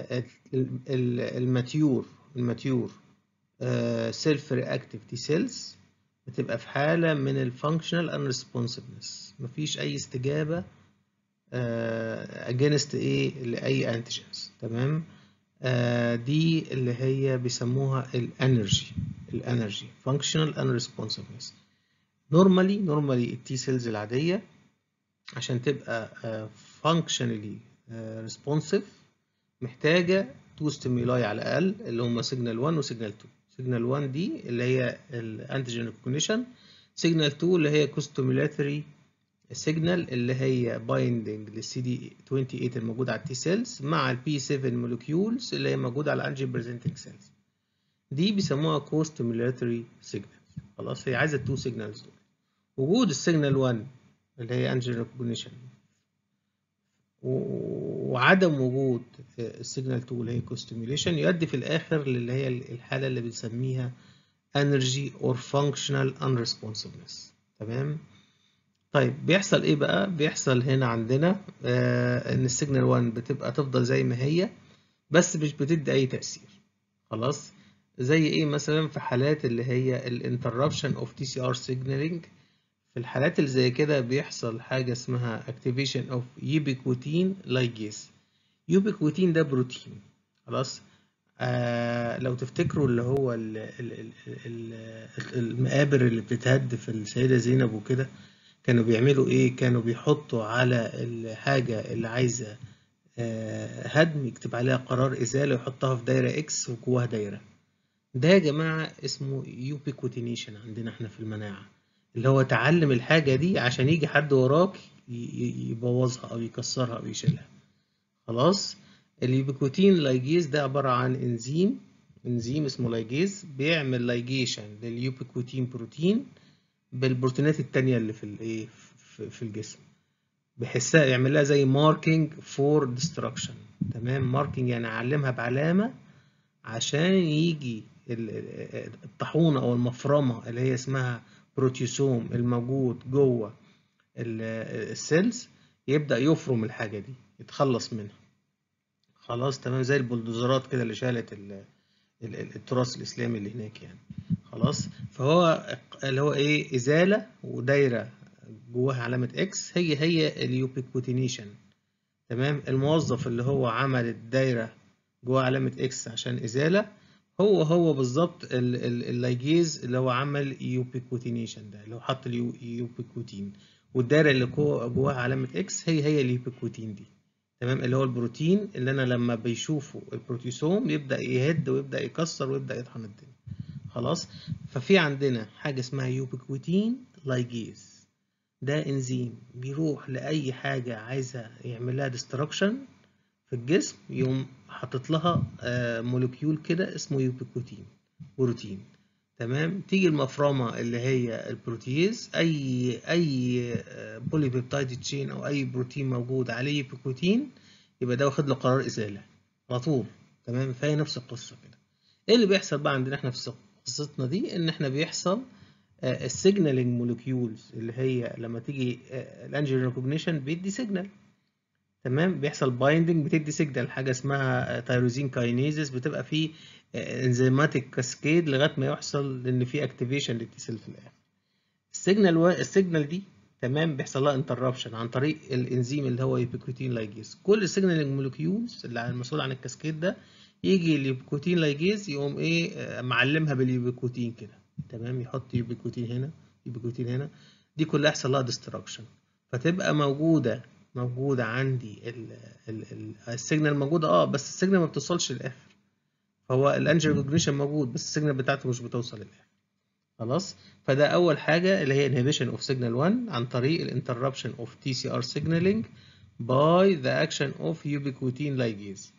الماتيور الماتيور سيلف رياكتيف تي سيلز بتبقى في حالة من الفانكشنال unresponsiveness مفيش أي استجابة against إيه لأي انتيجنز تمام دي اللي هي بيسموها الانرجي الانرجي functional unresponsiveness نورمالي نورمالي التي سيلز العادية عشان تبقى functionally responsive محتاجة تو ستيمولاي على الأقل اللي هما سيجنال 1 وسيجنال 2 سيجنال 1 دي اللي هي الانتيجين ريكوجنيشن سيجنال 2 اللي هي كوستيمولاتوري سيجنال اللي هي بايندنج للسي دي 28 الموجود على التي سيلز مع البي 7 مولكيولز اللي هي موجودة على الانجين بريزنتنج سيلز دي بيسموها كوستيمولاتوري سيجنال خلاص هي عايزة التو سيجنالز دول وجود السيجنال 1 اللي هي انجل ريكوجنيشن وعدم وجود السيجنال 2 اللي هي كوستيميوليشن يؤدي في الاخر للي هي الحاله اللي بنسميها energy or functional unresponsiveness تمام طيب بيحصل ايه بقى بيحصل هنا عندنا آه ان السيجنال 1 بتبقى تفضل زي ما هي بس مش بتدي اي تأثير خلاص زي ايه مثلا في حالات اللي هي الانتربشن اوف تي سي ار سيجنالينج في الحالات اللي زي كده بيحصل حاجه اسمها activation اوف يوبيكوتين لايجيز يوبيكوتين ده بروتين خلاص آه لو تفتكروا اللي هو ال ال ال ال المقابر اللي بتتهد في السيدة زينب وكده كانوا بيعملوا ايه كانوا بيحطوا على الحاجة اللي عايزة آه هدم يكتب عليها قرار ازالة ويحطها في دايرة اكس وجواها دايرة ده يا جماعة اسمه يوبيكوتينيشن عندنا احنا في المناعة اللي هو تعلم الحاجة دي عشان يجي حد وراك يبوظها او يكسرها او يشيلها خلاص اليوبيكوتين لايجيز ده عبارة عن انزيم انزيم اسمه لايجيز بيعمل لايجيشن لليوبيكوتين بروتين بالبروتينات التانية اللي في الايه في الجسم بحسها يعمل لها زي ماركينج فور ديستراكشن تمام ماركينج يعني اعلمها بعلامة عشان يجي الطاحونة او المفرمة اللي هي اسمها بروتيوسوم الموجود جوه السيلز يبدأ يفرم الحاجة دي يتخلص منها خلاص تمام زي البلدوزرات كده اللي شالت التراث الاسلامي اللي هناك يعني خلاص فهو اللي هو ايه ازاله ودايره جواها علامه اكس هي هي اليوبيكوتينيشن تمام الموظف اللي هو عمل الدايره جواها علامه اكس عشان ازاله هو هو بالظبط اللايجيز اللي هو عمل يوبيكوتينيشن ده اللي هو حط اليوبيكوتين والدايره اللي جواها علامه اكس هي هي اليوبيكوتين دي تمام اللي هو البروتين اللي انا لما بيشوفه البروتيوسوم يبدا يهد ويبدا يكسر ويبدا يطحن الدنيا خلاص ففي عندنا حاجه اسمها يوبيكوتين لايجيز ده انزيم بيروح لاي حاجه عايزه يعمل لها ديستراكشن في الجسم يقوم حاطط لها مولكيول كده اسمه يوبيكوتين بروتين تمام تيجي المفرمه اللي هي البروتيز اي اي بولي بيبتايد تشين او اي بروتين موجود عليه بروتين يبقى ده واخد له قرار ازاله على طول تمام فهي نفس القصه كده ايه اللي بيحصل بقى عندنا احنا في قصتنا دي ان احنا بيحصل السيجنالينج مولكيولز اللي هي لما تيجي الانجل ريكوجنيشن بيدي سيجنال تمام بيحصل بايندنج بتدي سيجنال حاجه اسمها تايروزين كاينيزز بتبقى فيه انزيماتيك كاسكيد لغايه ما يحصل ان في اكتيفيشن للتي سيل في الاخر السيجنال و... السيجنال دي تمام بيحصل لها انتربشن عن طريق الانزيم اللي هو يوبيكوتين لايجيز كل السيجنالينج مولكيولز اللي المسؤول عن الكاسكيد ده يجي اليوبيكوتين لايجيز يقوم ايه معلمها باليوبيكوتين كده تمام يحط يوبيكوتين هنا يوبيكوتين هنا دي كلها يحصل لها ديستراكشن فتبقى موجوده موجوده عندي ال ال ال السيجنال موجوده اه بس السيجنال ما بتوصلش للاخر فهو الانجل ريكوجنيشن موجود بس السيجنال بتاعته مش بتوصل للاخر خلاص فده اول حاجه اللي هي inhibition of signal 1 عن طريق الانتربشن of TCR signaling by the action of ubiquitin ligase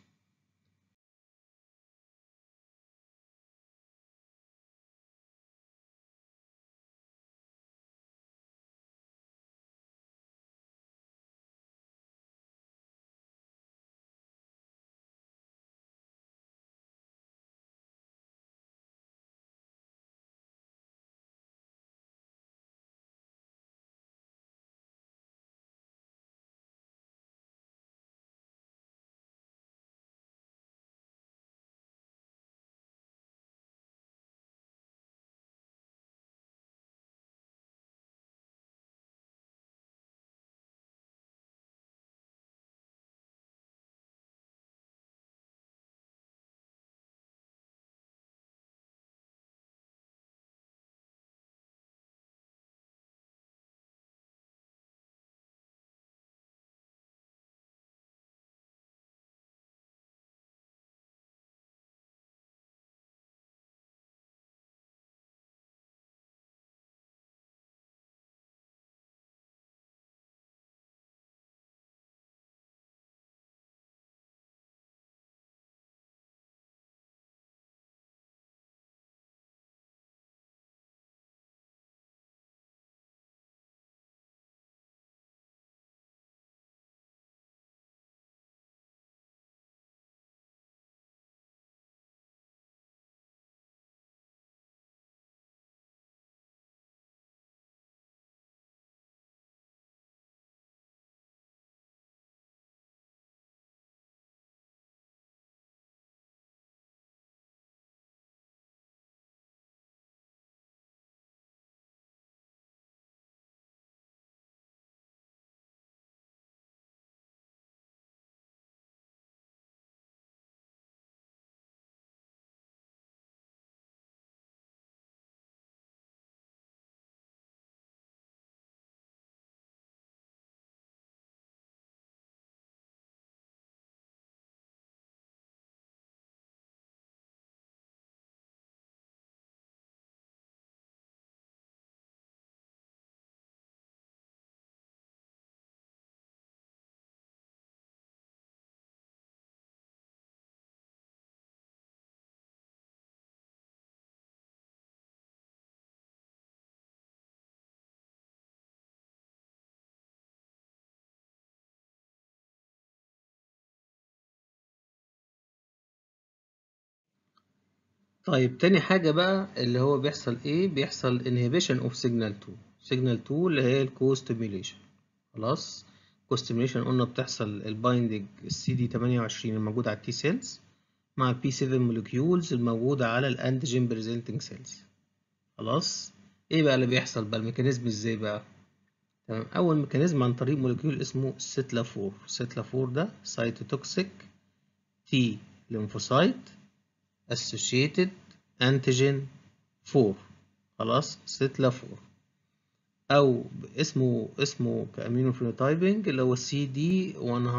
طيب تاني حاجة بقى اللي هو بيحصل ايه بيحصل inhibition of signal 2 signal 2 اللي هي الكو stimulation خلاص كو stimulation قلنا بتحصل البايندنج السي دي 28 الموجود على التي سيلز مع البي 7 مولكيولز الموجودة على الانتيجين بريزنتنج سيلز خلاص ايه بقى اللي بيحصل بقى الميكانيزم ازاي بقى تمام اول ميكانيزم عن طريق مولكيول اسمه سيتلافور سيتلافور ده سايتوتوكسيك تي ليمفوسايت associated antigen 4 خلاص سيتلافور او اسمه اسمه كامينو فينوتايبنج اللي هو سي دي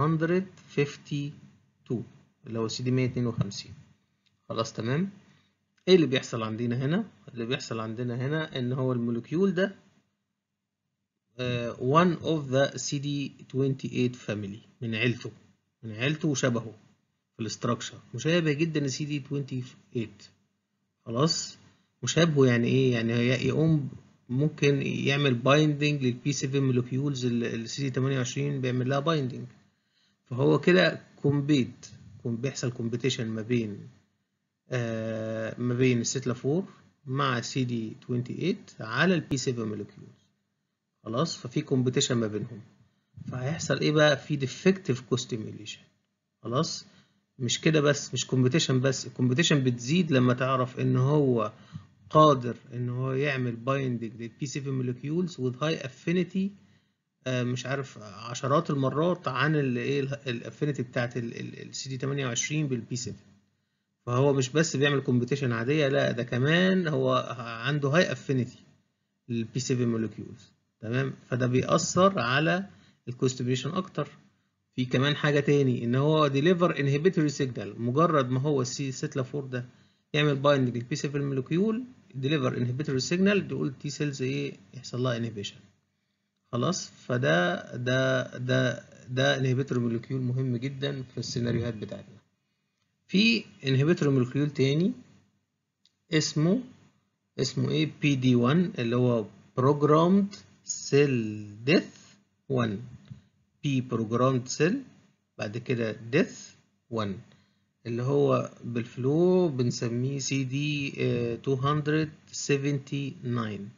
152 اللي هو سي دي 152 خلاص تمام ايه اللي بيحصل عندنا هنا اللي بيحصل عندنا هنا ان هو المولكيول ده uh, one of the CD28 family من عيلته من عيلته وشبهه في الاستراكشر مشابه جدا ل CD28 خلاص مشابهه يعني ايه يعني يقوم ممكن يعمل بايندنج للبي 7 مولكيولز ال CD 28 بيعمل لها بايندنج فهو كده كومبيت بيحصل كومبيتيشن ما بين آه ما بين السيتلافور مع سي دي 28 على البي 7 مولكيولز خلاص ففي كومبيتيشن ما بينهم فهيحصل ايه بقى في ديفكتيف كوستيميوليشن خلاص مش كده بس مش كومبيتيشن بس الكومبيتيشن بتزيد لما تعرف ان هو قادر ان هو يعمل بايندنج للبي 7 مولكيولز with high affinity آه مش عارف عشرات المرات عن الايه الافينيتي بتاعت السي دي 28 بالبي 7 فهو مش بس بيعمل كومبيتيشن عاديه لا ده كمان هو عنده هاي افينيتي للبي 7 مولكيولز تمام فده بيأثر على الكوستيبيشن اكتر في كمان حاجه تاني ان هو ديليفر انهبيتوري سيجنال مجرد ما هو السي سيتلافور ده يعمل بايندنج للبي 7 مولكيول ديليفر انهبيتوري سيجنال تقول تي سيلز ايه يحصل لها انهبيشن خلاص فده ده ده ده انهبيتوري مولكيول مهم جدا في السيناريوهات بتاعتنا في انهبيتوري مولكيول تاني اسمه اسمه ايه بي دي 1 اللي هو programmed cell death 1 P programmed cell بعد كده death 1 اللي هو بالفلو بنسميه سي دي 279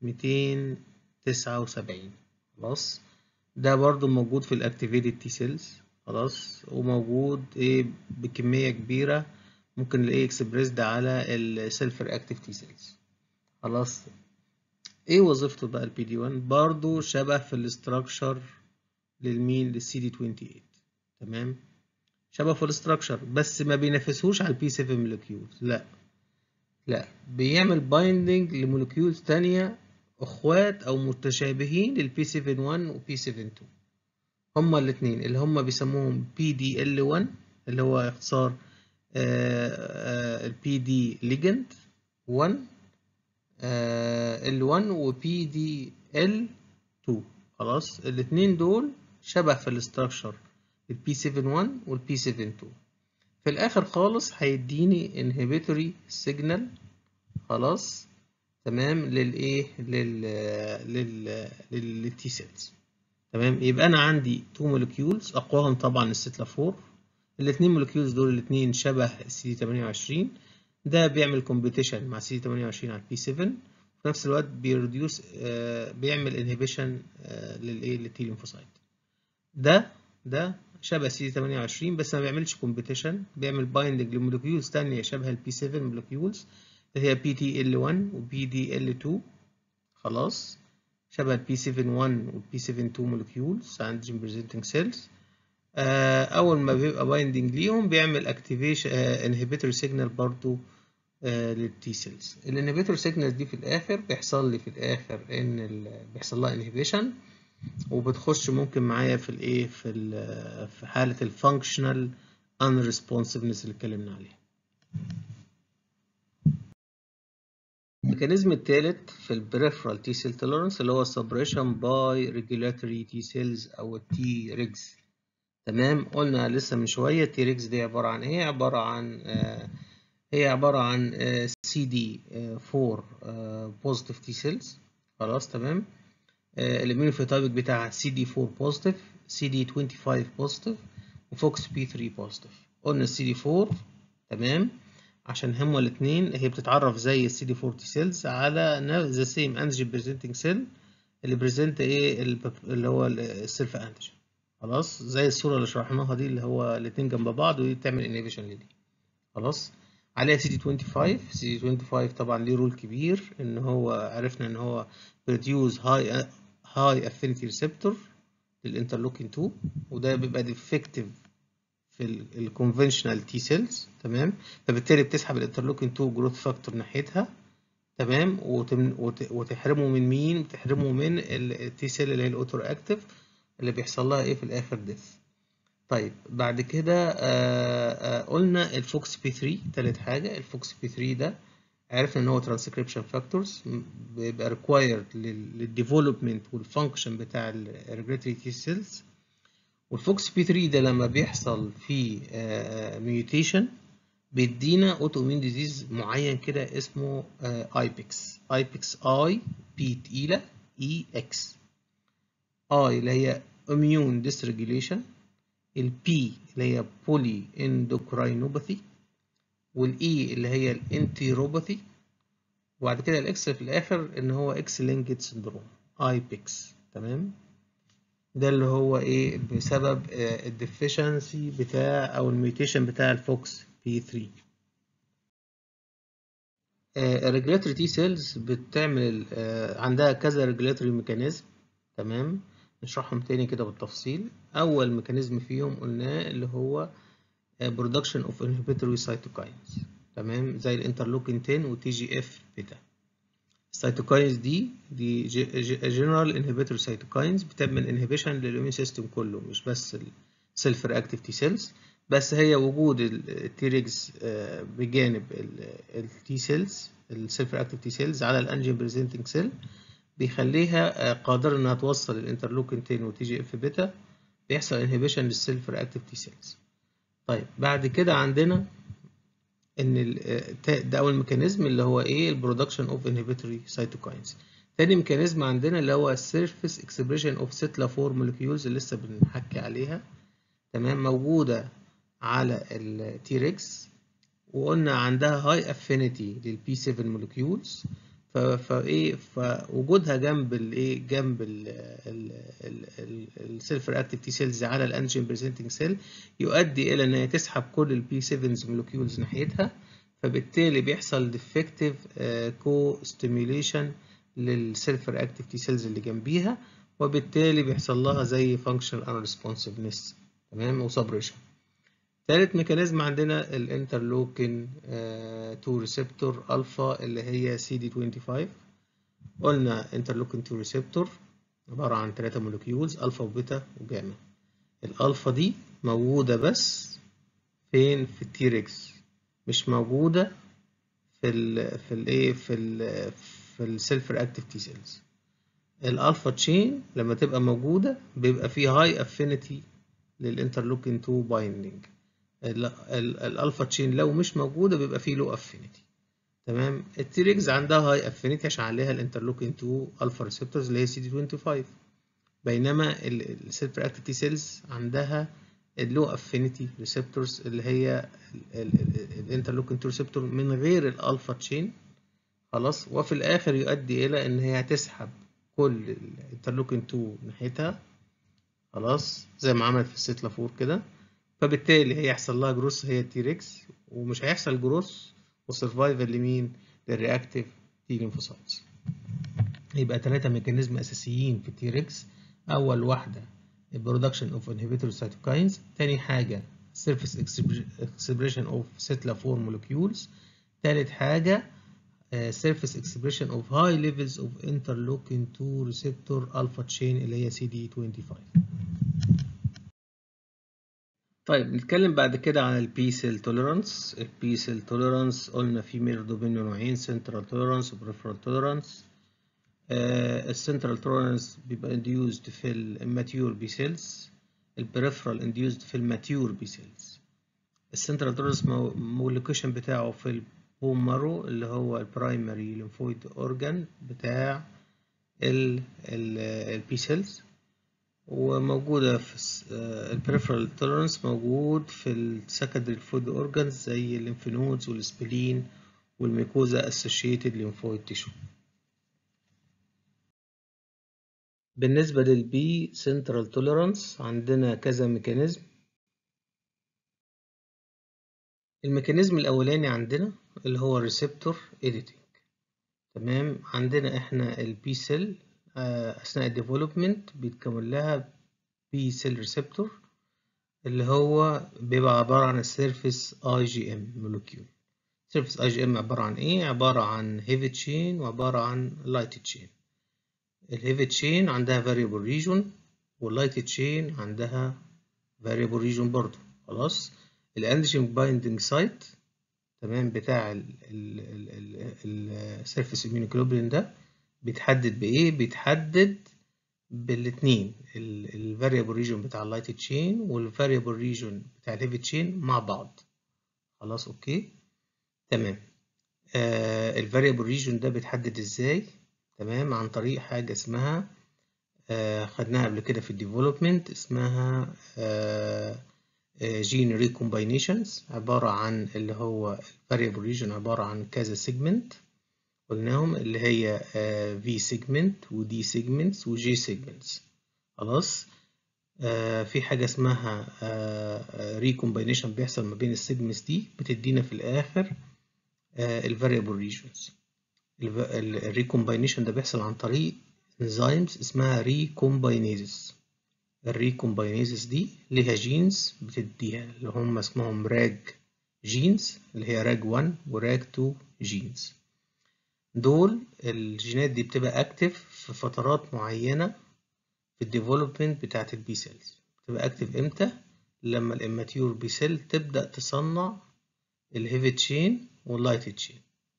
279 خلاص ده برضو موجود في الاكتيفيتد تي سيلز خلاص وموجود ايه بكمية كبيرة ممكن نلاقيه اكسبريسد على السيلف رياكتيف تي سيلز خلاص ايه وظيفته بقى البي دي 1 برضو شبه في الاستراكشر للمين للسي دي 28 تمام شبه في الاستراكشر بس ما بينافسهوش على البي 7 مولكيولز لا لا بيعمل بايندنج لمولكيولز تانية اخوات او متشابهين للبي 7 1 وبي 7 2 هما الاثنين اللي هما بيسموهم بي دي ال 1 اللي هو اختصار البي دي ليجند 1 ال 1 وبي دي ال 2 خلاص الاثنين دول شبه في الاستراكشر البي 7 1 والبي 7 2 في الاخر خالص هيديني انهبيتوري سيجنال خلاص تمام للايه لل لل للتي سيلز تمام يبقى انا عندي تو مولكيولز اقواهم طبعا الستلافور الاثنين مولكيولز دول الاثنين شبه السي دي 28 ده بيعمل كومبيتيشن مع سي دي 28 على البي 7 في نفس الوقت بيريديوس آه بيعمل انهبيشن آه للايه للتي ليمفوسايت ده ده شبه سي دي 28 بس ما بيعملش كومبيتيشن بيعمل بايندنج لمولكيولز ثانيه شبه البي 7 مولكيولز اللي هي بي تي ال 1 وبي دي ال 2 خلاص شبه البي 7 1 والبي 7 2 مولكيولز انتيجين بريزنتنج سيلز اول ما بيبقى بايندنج ليهم بيعمل اكتيفيشن انهبيتوري سيجنال برضو آه للتي سيلز الانهبيتور سيجنال دي في الاخر بيحصل لي في الاخر ان بيحصل لها انهبيشن وبتخش ممكن معايا في الايه في في حاله الفانكشنال unresponsiveness اللي اتكلمنا عليها الميكانيزم الثالث في البريفرال تي سيل توليرانس اللي هو suppression by regulatory T cells او التي ريجز تمام قلنا لسه من شويه التي ريجز دي عباره عن ايه عباره عن آه هي عباره عن سي دي 4 بوزيتيف تي سيلز خلاص تمام الاميونوفيتايبك بتاعها سي دي 4 بوزيتيف سي دي 25 بوزيتيف وفوكس بي 3 بوزيتيف قلنا السي دي 4 تمام عشان هما الاثنين هي بتتعرف زي السي دي 40 سيلز على ذا سيم انتيجين بريزنتنج سيل اللي بريزنت ايه اللي هو السيلف انتيجين خلاص زي الصوره اللي شرحناها دي اللي هو الاثنين جنب بعض ودي بتعمل انهبيشن لدي خلاص عليها سي دي 25 سي دي 25 طبعا ليه رول كبير ان هو عرفنا ان هو بروديوس هاي هاي افينيتي ريسبتور للانترلوكين 2 وده بيبقى ديفكتيف في الكونفنشنال تي سيلز تمام فبالتالي بتسحب الانترلوكين 2 جروث فاكتور ناحيتها تمام وتم وتحرمه من مين بتحرمه من التي سيل اللي هي الاوتو اكتيف اللي بيحصل لها ايه في الاخر ديث طيب بعد كده آآ آآ قلنا الفوكس بي 3 تالت حاجه الفوكس بي 3 ده عرفنا ان هو ترانسكريبشن فاكتورز بيبقى ريكوايرد للديفلوبمنت والفانكشن بتاع الريجريتري تي سيلز والفوكس بي 3 ده لما بيحصل فيه ميوتيشن بيدينا اوتو امين ديزيز معين كده اسمه ايبكس ايبكس اي بي تقيله اي اكس اي اللي هي اميون ديسريجيليشن البي اللي هي بولي اندوكراينوباثي والاي اللي هي الانتيروباثي وبعد كده الاكس في الاخر ان هو اكس لينكد سندروم اي بيكس تمام ده اللي هو ايه بسبب الديفيشنسي بتاع او الميوتيشن بتاع الفوكس بي 3 الريجولاتوري تي سيلز بتعمل عندها كذا ريجولاتوري ميكانيزم تمام نشرحهم تاني كده بالتفصيل اول ميكانيزم فيهم قلناه اللي هو برودكشن اوف انهبيتوري سايتوكاينز تمام زي الانترلوكين 10 وتي جي اف بيتا السيتوكاينز دي دي جنرال انهبيتور سيتوكاينز بتعمل انهبيشن للاميون سيستم كله مش بس السيلف رياكتيف تي سيلز بس هي وجود التيريجز بجانب التي سيلز السيلف رياكتيف تي سيلز على الانجين بريزنتنج سيل بيخليها قادرة انها توصل الانترلوكين 10 وتي جي اف بيتا بيحصل انهبيشن للسيلف رياكتيف تي سيلز طيب بعد كده عندنا ان ده اول ميكانيزم اللي هو ايه البرودكشن اوف انهبيتوري سايتوكاينز تاني ميكانيزم عندنا اللي هو السيرفيس اكسبريشن اوف سيتلا فور مولكيولز اللي لسه بنحكي عليها تمام موجوده على التيركس وقلنا عندها هاي افينيتي للبي 7 مولكيولز فايه فوجودها جنب الايه جنب السيلف رياكتيف تي سيلز على الانجين بريزنتنج سيل يؤدي الى ان هي تسحب كل البي 7 مولكيولز ناحيتها فبالتالي بيحصل ديفكتيف كو ستيميوليشن للسيلف رياكتيف تي سيلز اللي جنبيها وبالتالي بيحصل لها زي فانكشنال ان ريسبونسفنس تمام وسبريشن ثالث ميكانيزم عندنا الانترلوكين 2 ريسبتور الفا اللي هي سي دي 25 قلنا انترلوكين 2 ريسبتور عبارة عن ثلاثة مولكيولز الفا وبيتا وجاما الالفا دي موجودة بس فين في التيركس مش موجودة في ال في الايه في ال في السيلف رياكتيف تي سيلز الالفا تشين لما تبقى موجودة بيبقى فيه هاي افينيتي للانترلوكين 2 بايندينج الالفا تشين لو مش موجوده بيبقى فيه لو افينيتي تمام التيريكس عندها هاي افينيتي عشان عليها الانترلوكين 2 الفا ريسبتورز اللي هي سي دي 25 بينما السيلف رياكتيف تي سيلز عندها اللو افينيتي ريسبتورز اللي هي الانترلوكين 2 ريسبتور من غير الالفا تشين خلاص وفي الاخر يؤدي الى ان هي هتسحب كل الانترلوكين 2 ناحيتها خلاص زي ما عملت في السيتلافور كده فبالتالي هيحصل لها جروس هي التيركس ومش هيحصل جروس وسرفايفل لمين للرياكتيف تي ليمفوسايتس يبقى ثلاثة ميكانيزم أساسيين في التيركس أول واحدة البرودكشن اوف انهبيتور سيتوكاينز تاني حاجة surface expression of setla4 molecules تالت حاجة uh, surface expression of high levels of interleukin 2 receptor alpha chain اللي هي CD25 طيب نتكلم بعد كده عن البي سيل توليرانس البي سيل توليرانس قلنا في ميردو بينه نوعين سنترال توليرانس وبريفرال توليرانس السنترال توليرانس بيبقى انديوزد في الماتيور بي سيلز البريفرال انديوزد في الماتيور بي سيلز السنترال توليرانس مولكيشن بتاعه في البوم مارو اللي هو البرايمري ليمفويد اورجان بتاع البي سيلز وموجودة في البريفرال تولرنس موجود في السكندري فود اورجانز زي الليمف نودز والسبلين والميكوزا اسوشيتد ليمفويد تيشو بالنسبة للبي سنترال توليرانس عندنا كذا ميكانيزم الميكانيزم الأولاني عندنا اللي هو الريسبتور إيديتنج تمام عندنا إحنا البي سيل أثناء الديفلوبمنت بيتكون لها بي سيل ريسبتور اللي هو بيبقى عبارة عن السيرفيس اي جي ام مولكيول سيرفيس اي جي ام عبارة عن ايه عبارة عن هيفي تشين وعبارة عن لايت تشين الهيفي تشين عندها variable region واللايت تشين عندها variable region برضو خلاص الانتيجين بايندنج سايت تمام بتاع السيرفيس immunoglobulin ده بيتحدد بايه بيتحدد بالاتنين الفاريبل ريجون بتاع اللايت تشين والفاريبل ريجون بتاع الهيفي تشين مع بعض خلاص اوكي تمام آه الفاريبل ريجون ده بيتحدد ازاي تمام عن طريق حاجة اسمها آه خدناها قبل كده في الديفلوبمنت اسمها جين ريكومباينيشنز عبارة عن اللي هو الفاريبل ريجن عبارة عن كذا سيجمنت قلناهم اللي هي في سيجمنت ودي سيجمنتس وجي سيجمنتس خلاص آه في حاجة اسمها ريكومباينيشن بيحصل ما بين السيجمنتس دي بتدينا في الآخر الفاريبل ريجنز الريكومباينيشن ده بيحصل عن طريق انزيمز اسمها ريكومباينيزز الريكومباينيزز دي ليها جينز بتديها اللي هم اسمهم راج جينز اللي هي راج 1 وراج 2 جينز دول الجينات دي بتبقى اكتف في فترات معينة في الديفلوبمنت بتاعت البي سيلز بتبقى اكتف امتى لما الاماتيور بي سيل تبدأ تصنع الهيفي تشين واللايت تشين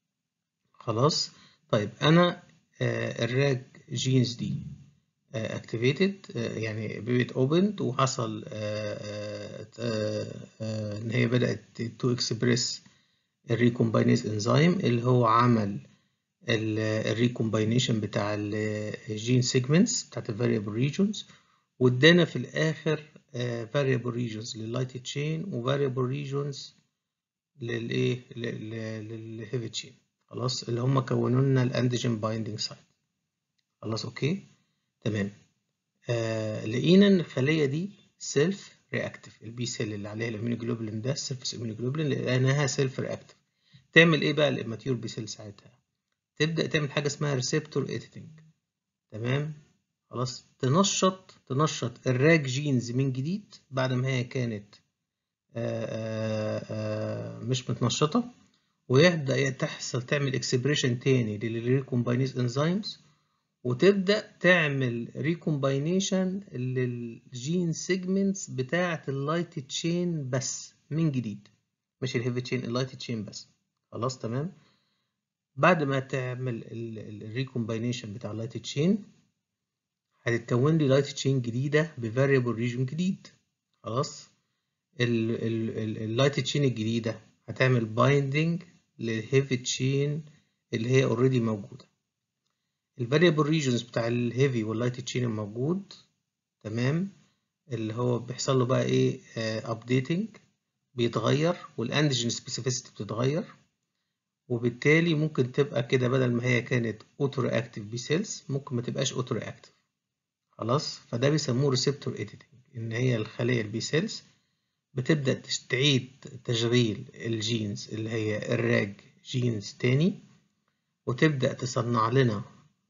خلاص طيب انا آه الراج جينز دي اكتيفيتد آه يعني بقت اوبند وحصل آه ان هي بدات تو اكسبريس الريكومباينيز انزيم اللي هو عمل الريكومباينيشن بتاع الجين سيجمنتس بتاعت الفاريبل ريجونز وادانا في الاخر فاريبل ريجونز لللايت تشين وفاريبل ريجونز للايه للهيفي تشين خلاص اللي هم كونوا لنا الانتيجين بايندينج سايت خلاص اوكي تمام آه لقينا ان الخليه دي سيلف رياكتيف البي سيل اللي عليها الاميونوجلوبولين ده السيرفس اميونوجلوبولين لقيناها سيلف رياكتيف تعمل ايه بقى الاماتيور بي سيل ساعتها تبدا تعمل حاجه اسمها ريسبتور اديتنج تمام خلاص تنشط تنشط الراج جينز من جديد بعد ما هي كانت آآ آآ مش متنشطه ويبدأ تحصل تعمل اكسبريشن تاني للريكومباينيز انزيمز وتبدأ تعمل ريكومباينيشن للجين سيجمنتس بتاعة اللايت تشين بس من جديد مش الهيفي تشين اللايت تشين بس خلاص تمام بعد ما تعمل الريكومباينيشن بتاع اللايت تشين هتتكون لي لايت تشين جديدة بفاريبل ريجون جديد خلاص اللايت تشين الجديدة هتعمل بايندينج للهيفي تشين اللي هي اوريدي موجوده الفاريبل ريجنز بتاع الهيفي واللايت تشين الموجود تمام اللي هو بيحصل له بقى ايه ابديتنج بيتغير والانتيجين سبيسيفيسيتي بتتغير وبالتالي ممكن تبقى كده بدل ما هي كانت اوتو رياكتيف بي سيلز ممكن ما تبقاش اوتو رياكتيف خلاص فده بيسموه ريسبتور اديتنج ان هي الخليه البي سيلز بتبدأ تعيد تشغيل الجينز اللي هي الراج جينز تاني وتبدأ تصنع لنا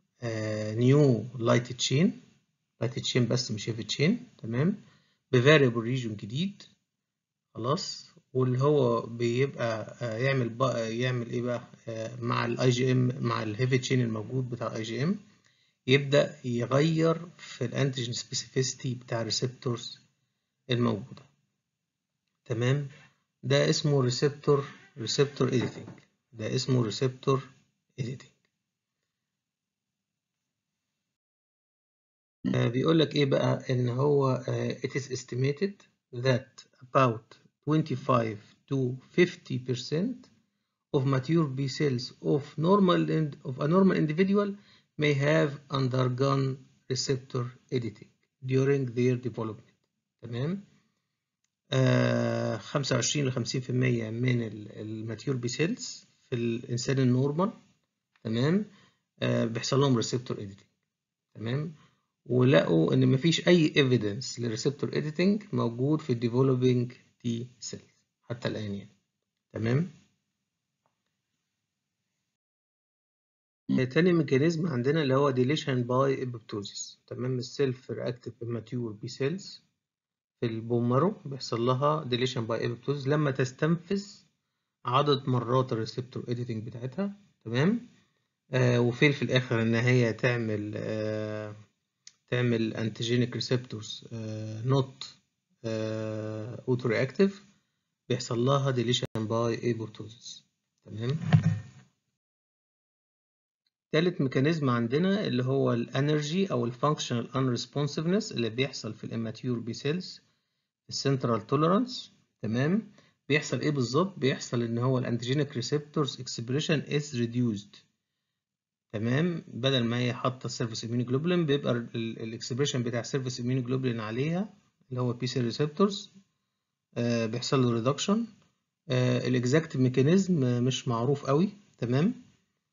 نيو لايت تشين لايت تشين بس مش هيفي تشين تمام بفاريبل ريجون جديد خلاص واللي هو بيبقى يعمل بقى يعمل ايه بقى مع الاي جي ام مع الهيفي تشين الموجود بتاع الاي جي ام يبدأ يغير في الانتيجين سبيسيفيستي بتاع الريسبتورز الموجوده تمام ده اسمه ريسبتور ريسبتور اديتنج ده اسمه ريسبتور اديتنج آه بيقول لك ايه بقى ان هو آه it is estimated that about 25 to 50% of mature B cells of normal of a normal individual may have undergone receptor editing during their development تمام آه 25 ل 50% من الماتيور بي سيلز في الانسان النورمال تمام آه بيحصل لهم ريسبتور اديتنج تمام ولقوا ان مفيش اي ايفيدنس للريسبتور اديتنج موجود في الديفلوبينج تي سيلز حتى الان يعني تمام تاني ميكانيزم عندنا اللي هو ديليشن باي ابوبتوزيس تمام السيلف رياكتيف immature بي سيلز في البومارو بيحصل لها ديليشن باي ابوبتوزيس لما تستنفذ عدد مرات الريسبتور اديتنج بتاعتها تمام آه وفيل في الاخر ان هي تعمل آه تعمل انتيجينيك ريسبتورز نوت اوتو رياكتيف بيحصل لها ديليشن باي ابوبتوزيس تمام تالت ميكانيزم عندنا اللي هو الانرجي او الفانكشنال unresponsiveness اللي بيحصل في الاماتيور بي سيلز السنترال توليرانس تمام بيحصل ايه بالظبط بيحصل ان هو الانتيجينيك ريسبتورز اكسبريشن از ريديوسد تمام بدل ما هي حاطه السيرفيس اميون جلوبولين بيبقى الاكسبريشن بتاع السيرفيس اميون جلوبولين عليها اللي هو بي سي ريسبتورز آه بيحصل له ريدكشن آه الاكزاكت ميكانيزم مش معروف قوي تمام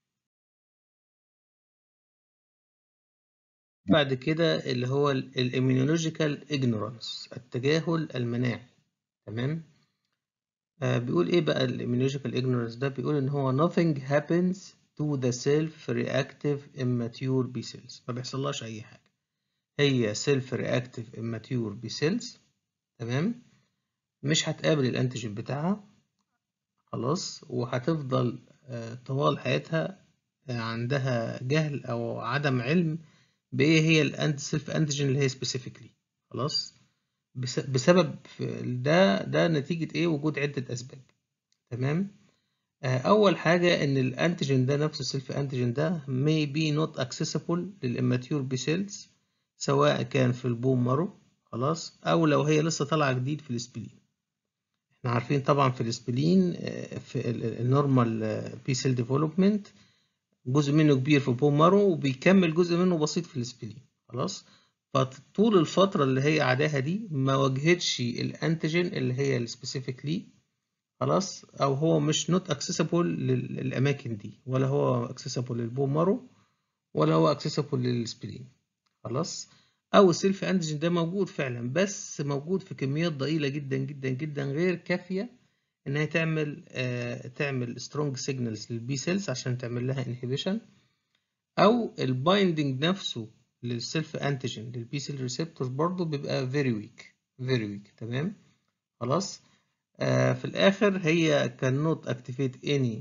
بعد كده اللي هو الاميونولوجيكال ignorance التجاهل المناعي تمام آه بيقول ايه بقى الاميونولوجيكال ignorance ده بيقول ان هو nothing happens to the self reactive immature B cells ما بيحصلهاش اي حاجه هي self reactive immature B cells تمام مش هتقابل الانتيجين بتاعها خلاص وهتفضل آه طوال حياتها آه عندها جهل او عدم علم بايه هي الانت سيلف انتيجين اللي هي سبيسيفيكلي خلاص بسبب ده ده نتيجة ايه وجود عدة اسباب تمام اول حاجة ان الانتيجين ده نفسه السيلف انتيجين ده may be not accessible للاماتيور بي سيلز سواء كان في البوم مارو خلاص او لو هي لسه طالعة جديد في الاسبلين احنا عارفين طبعا في الاسبلين في النورمال بي سيل ديفلوبمنت جزء منه كبير في البون مارو وبيكمل جزء منه بسيط في السبلين خلاص فطول الفترة اللي هي قعداها دي ما واجهتش الانتيجين اللي هي السبيسيفيك ليه خلاص او هو مش نوت اكسسبل للاماكن دي ولا هو اكسسبل للبون مارو ولا هو اكسسبل للسبلين خلاص او السيلف انتيجين ده موجود فعلا بس موجود في كميات ضئيلة جدا جدا جدا غير كافية ان هي تعمل آه تعمل سترونج سيجنالز للبي سيلز عشان تعمل لها انهبيشن او البايندنج نفسه للسيلف انتيجين للبي سيل ريسبتورز برضه بيبقى فيري ويك فيري ويك تمام خلاص آه في الاخر هي cannot activate any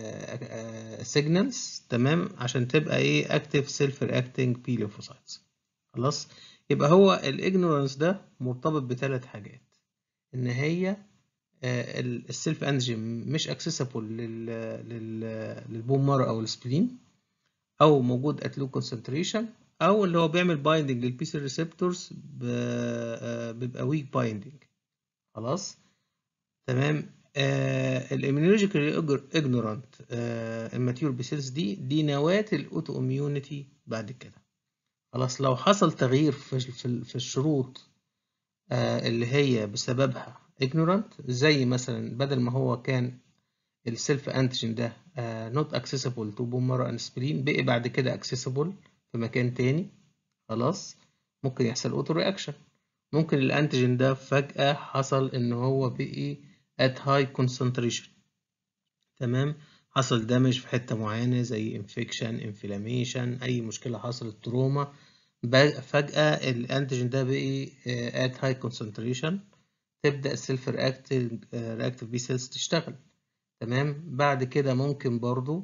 آه signals تمام عشان تبقى ايه active self reacting P lymphocytes خلاص يبقى هو الاجنورانس ده مرتبط بثلاث حاجات ان هي السيلف انجين مش اكسسبل للبون مارو او السبلين او موجود ات لو كونسنتريشن او اللي هو بيعمل بايندنج للبي سي ريسبتورز بيبقى ويك بايندنج خلاص تمام الاميونولوجيكال اجنورانت الماتيور بي سيلز دي دي نواه الاوتو اميونيتي بعد كده خلاص لو حصل تغيير في في الشروط اللي هي بسببها ignorant زي مثلا بدل ما هو كان السيلف انتيجين ده نوت اكسسبل تو بون مارو اند سبلين بقي بعد كده اكسسبل في مكان تاني خلاص ممكن يحصل اوتو رياكشن ممكن الانتيجين ده فجأة حصل ان هو بقي at high concentration تمام حصل دامج في حتة معينة زي انفكشن انفلاميشن اي مشكلة حصلت تروما فجأة الانتيجين ده بقي at high concentration تبدأ السيلف رياكتيف بي سيلز تشتغل تمام بعد كده ممكن برضو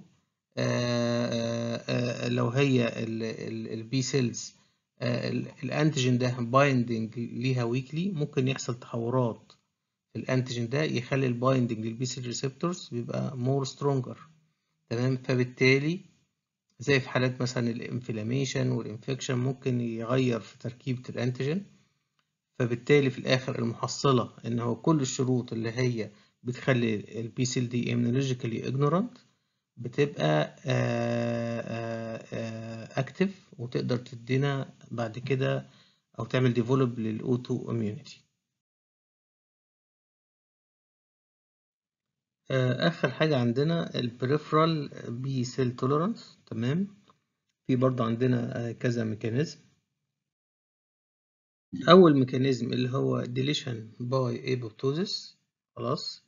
آآ آآ لو هي البي سيلز الانتيجين ده بايندنج ليها ويكلي ممكن يحصل تحورات في الانتيجين ده يخلي البايندنج للبي سيل ريسبتورز بيبقى مور سترونجر تمام فبالتالي زي في حالات مثلا الانفلاميشن والانفكشن ممكن يغير في تركيبة الانتيجين فبالتالي في الاخر المحصلة ان هو كل الشروط اللي هي بتخلي البي سيل دي immunologically ignorant بتبقى اكتف وتقدر تدينا بعد كده او تعمل ديفلوب للاوتو اميونيتي اخر حاجه عندنا البريفرال بي سيل توليرانس تمام في برضه عندنا كذا ميكانيزم اول ميكانيزم اللي هو ديليشن باي ايبوبتوزيس خلاص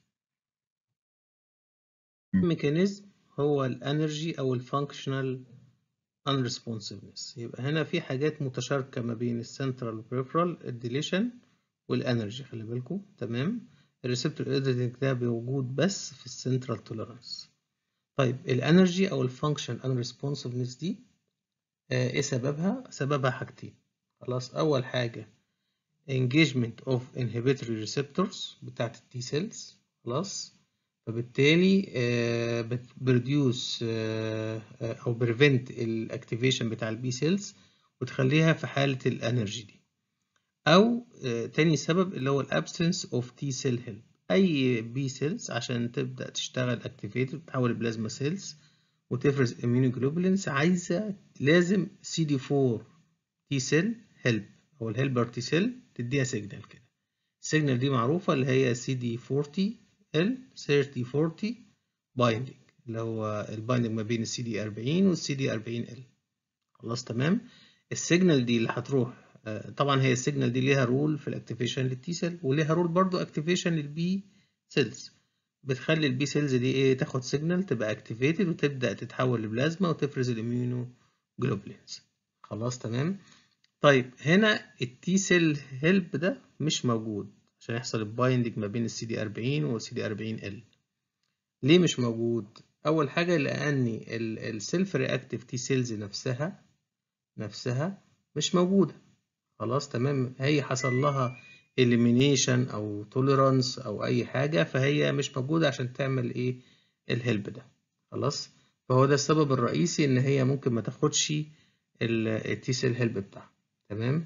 ميكانيزم هو الانرجي او الفانكشنال unresponsiveness يبقى هنا في حاجات متشاركة ما بين السنترال والبريفرال الديليشن والانرجي خلي بالكم تمام الريسبتور اديتنج ده موجود بس في السنترال توليرانس طيب الانرجي او الفانكشن unresponsiveness دي آه ايه سببها سببها حاجتين خلاص اول حاجة engagement of inhibitory receptors بتاعت التي سيلز خلاص فبالتالي بتبروديوس او بريفنت الاكتيفيشن بتاع البي سيلز وتخليها في حاله الانرجي دي او تاني سبب اللي هو الابسنس اوف تي سيل هيلب اي بي سيلز عشان تبدا تشتغل اكتيفيتد تتحول لبلازما سيلز وتفرز اميونوجلوبولينز عايزه لازم سي دي 4 تي سيل هيلب او الهيلبر تي سيل تديها سيجنال كده السيجنال دي معروفه اللي هي سي دي 40 ال 30 40 بايندنج اللي هو البايندنج ما بين السي دي 40 والسي دي 40 ال خلاص تمام السيجنال دي اللي هتروح طبعا هي السيجنال دي ليها رول في الاكتيفيشن للتي سيل وليها رول برضو اكتيفيشن للبي سيلز بتخلي البي سيلز دي ايه تاخد سيجنال تبقى اكتيفيتد وتبدا تتحول لبلازما وتفرز الاميونو جلوبولينز خلاص تمام طيب هنا التي سيل هيلب ده مش موجود عشان يحصل البايندنج ما بين السي دي 40 والسي دي 40 ال ليه مش موجود اول حاجه لان السيلف رياكتيف تي سيلز نفسها نفسها مش موجوده خلاص تمام هي حصل لها elimination او tolerance او اي حاجه فهي مش موجوده عشان تعمل ايه الهلب ده خلاص فهو ده السبب الرئيسي ان هي ممكن ما تاخدش التي سيل هيلب بتاعها تمام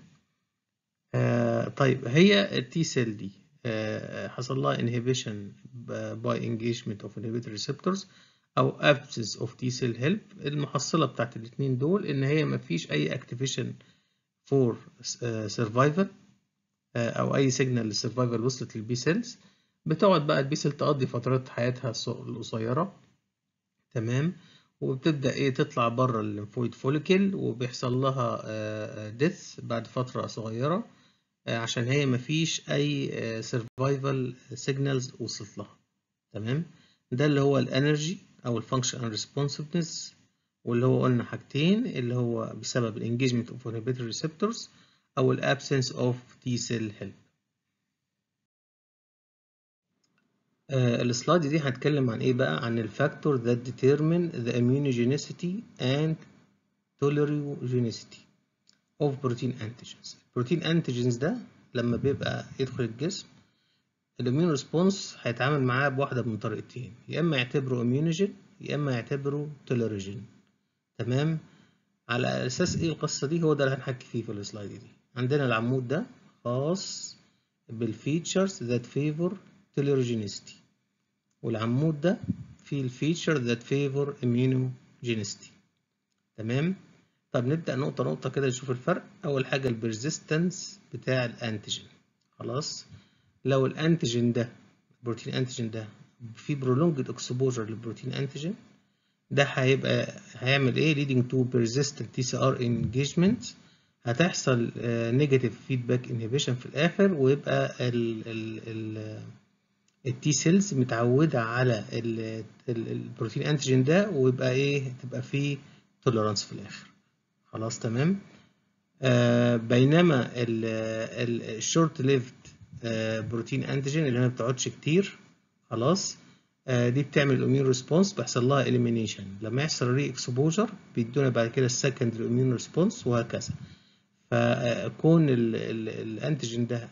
آه طيب هي التي سيل دي آه حصل لها inhibition by engagement of inhibitory receptors او absence of T cell help المحصلة بتاعت الاتنين دول ان هي مفيش اي activation for survival آه او اي سيجنال للسرفايفل وصلت للبي سيلز بتقعد بقى البي سيل تقضي فترات حياتها القصيرة تمام وبتبدأ ايه تطلع بره الليمفويد فوليكل وبيحصل لها ديث بعد فترة صغيرة عشان هي مفيش اي سرفايفل سيجنالز وصلت لها تمام ده اللي هو الانرجي او الفانكشن ريسبونسفنس واللي هو قلنا حاجتين اللي هو بسبب الانجيجمنت اوف انهبيتوري ريسبتورز او الابسنس اوف تي سيل هيلب السلايد دي هنتكلم عن ايه بقى عن الفاكتور that determine the immunogenicity and tolerogenicity of protein antigens البروتين انتيجنز ده لما بيبقى يدخل الجسم الاميون ريسبونس هيتعامل معاه بواحدة من طريقتين يا اما يعتبره اميونوجين يا اما يعتبره توليروجين تمام على اساس ايه القصة دي هو ده اللي هنحكي فيه في السلايد دي عندنا العمود ده خاص بالفيتشرز that favor tolerogenicity والعمود ده فيه الفيتشر that favor immunogenicity تمام طب نبدأ نقطة نقطة كده نشوف الفرق أول حاجة البرزيستنس بتاع الأنتيجين خلاص لو الأنتيجين ده البروتين أنتيجين ده في prolonged exposure للبروتين أنتيجين ده هيبقى هيعمل إيه leading to persistent TCR engagement هتحصل نيجاتيف فيدباك انهبيشن في الآخر ويبقى ال ال ال التي سيلز متعودة على البروتين أنتيجين ده ويبقى إيه تبقى فيه توليرانس في الآخر خلاص تمام آه بينما الشورت ليفد آه بروتين انتيجين اللي ما بتقعدش كتير خلاص آه دي بتعمل الاميون ريسبونس بيحصل لها اليمينيشن لما يحصل ري اكسبوجر بيدونا بعد كده السكندري اميون ريسبونس وهكذا فكون الانتيجين ده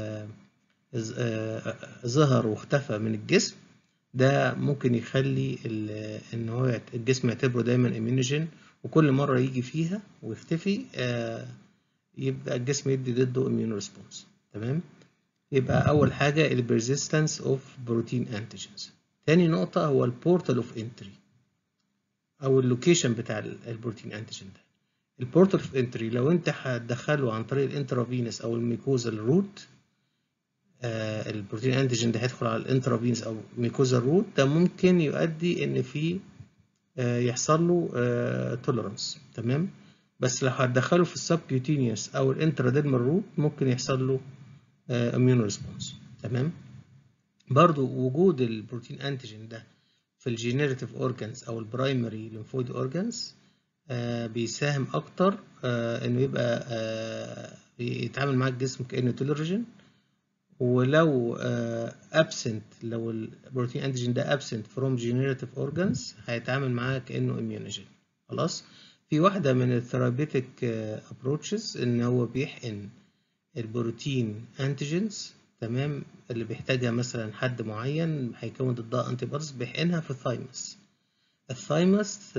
ظهر واختفى من الجسم ده ممكن يخلي ان هو الجسم يعتبره دايما اميونوجين وكل مرة يجي فيها ويختفي آه يبقى الجسم يدي ضده immune response تمام يبقى أول حاجة ال persistence of protein antigens تاني نقطة هو ال portal of entry أو اللوكيشن بتاع البروتين انتيجين ده البورت اوف انتري لو انت هتدخله عن طريق الانترافينس او الميكوزال روت آه البروتين انتيجين ده هيدخل على الانترافينس او ميكوزال روت ده ممكن يؤدي ان في آه يحصل له آه توليرانس تمام بس لو هتدخله في السبكيوتينيوس او الانتراديرمال روت ممكن يحصل له اميون ريسبونس تمام برضو وجود البروتين انتيجين ده في الجينيريتيف اورجانز او البرايمري ليمفويد اورجانز آه بيساهم اكتر آه انه يبقى آه يتعامل مع الجسم كانه توليرجين ولو ابسنت لو البروتين انتيجين ده ابسنت فروم جينيريتيف اورجانز هيتعامل معاه كانه اميونوجين خلاص في واحده من الثيرابيوتيك ابروتشز ان هو بيحقن البروتين انتيجينز تمام اللي بيحتاجها مثلا حد معين هيكون ضدها انتي بوديز بيحقنها في الثايمس الثايمس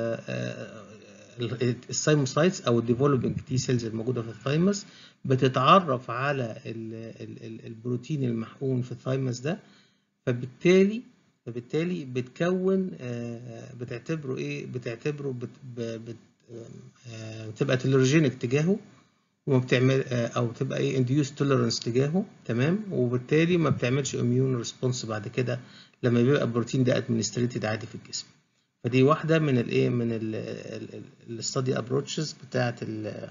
السايموسايتس او الديفلوبينج تي سيلز الموجوده في الثايمس بتتعرف على ال ال ال البروتين المحقون في الثايمس ده فبالتالي فبالتالي بتكون بتعتبره ايه بتعتبره بت بت بتبقى تلورجينيك تجاهه وما بتعمل او تبقى ايه induced tolerance تجاهه تمام وبالتالي ما بتعملش immune response بعد كده لما بيبقى البروتين ده administrated عادي في الجسم فدي واحده من الايه من الستادي ابروتشز بتاعه ال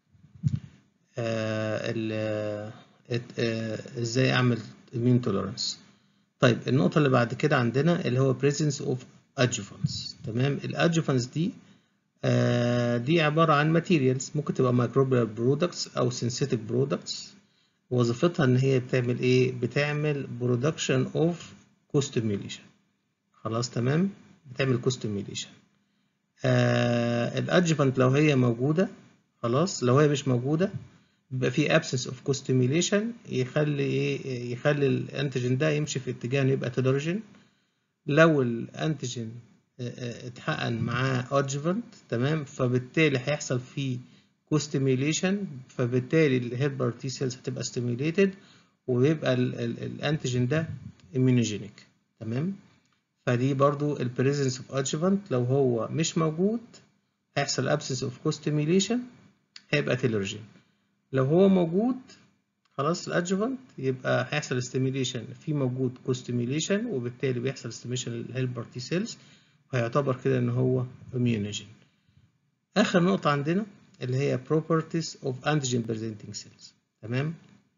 ازاي اعمل immune tolerance طيب النقطه اللي بعد كده عندنا اللي هو presence of adjuvants تمام الادجوفانس دي آه دي عبارة عن ماتيريالز ممكن تبقى مايكروبيال برودكتس أو سينثيتك برودكتس وظيفتها إن هي بتعمل إيه؟ بتعمل برودكشن أوف كوستيميوليشن خلاص تمام؟ بتعمل كوستيميوليشن آه الأدجفنت لو هي موجودة خلاص لو هي مش موجودة بيبقى في absence of كوستيميوليشن يخلي إيه؟ يخلي الأنتيجين ده يمشي في اتجاه إنه يبقى تودرجين لو الأنتيجين اتحقن معاه ادجفنت تمام فبالتالي هيحصل فيه كوستيميوليشن فبالتالي الهيلبر تي سيلز هتبقى ستيميوليتد ويبقى الانتيجين ده immunogenic تمام فدي برضو البريزنس اوف ادجفنت لو هو مش موجود هيحصل absence of co-stimulation هيبقى تيلرجين لو هو موجود خلاص الادجفنت يبقى هيحصل ستيميوليشن في موجود co-stimulation وبالتالي بيحصل ستيميوليشن للهيلبر تي سيلز وهيعتبر كده ان هو immunogen اخر نقطة عندنا اللي هي properties of antigen presenting cells تمام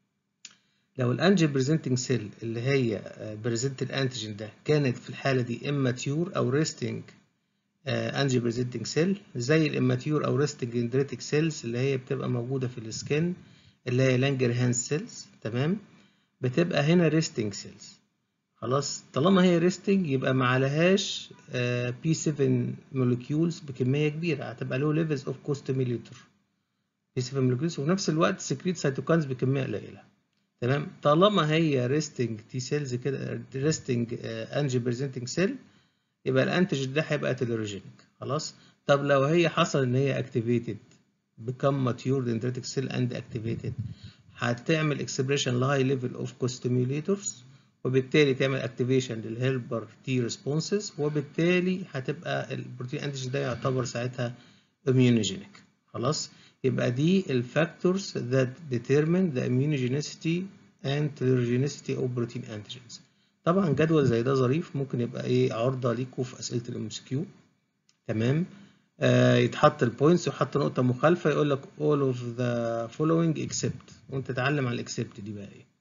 لو الانجين presenting cell اللي هي بريزنت الانتيجين ده كانت في الحالة دي immature او resting انجين presenting cell زي الاماتيور او resting dendritic cells اللي هي بتبقى موجودة في السكن اللي هي لانجرهانز سيلز تمام بتبقى هنا resting cells خلاص طالما هي ريستنج يبقى ما عليهاش بي 7 موليكيولز بكميه كبيره هتبقى له ليفلز اوف كوستيميليتور بي 7 موليكيولز وفي نفس الوقت سكريت سيتوكاينز بكميه قليله تمام طالما هي ريستنج تي سيلز كده ريستنج انجي بريزنتنج سيل يبقى الانتيجين ده هيبقى تيلورجينيك خلاص طب لو هي حصل ان هي اكتيفيتد become mature dendritic cell and activated هتعمل اكسبريشن لهاي ليفل اوف كوستيميوليتورز وبالتالي تعمل اكتيفيشن للهيلبر تي ريسبونسز وبالتالي هتبقى البروتين انتيجين ده يعتبر ساعتها immunogenic خلاص يبقى دي الفاكتورز that determine the immunogenicity and tolerogenicity of protein antigens طبعا جدول زي ده ظريف ممكن يبقى ايه عرضه ليكوا في اسئله الام اس كيو تمام آه يتحط البوينتس ويحط نقطه مخالفه يقول لك all of the following except وانت تتعلم على الاكسبت دي بقى ايه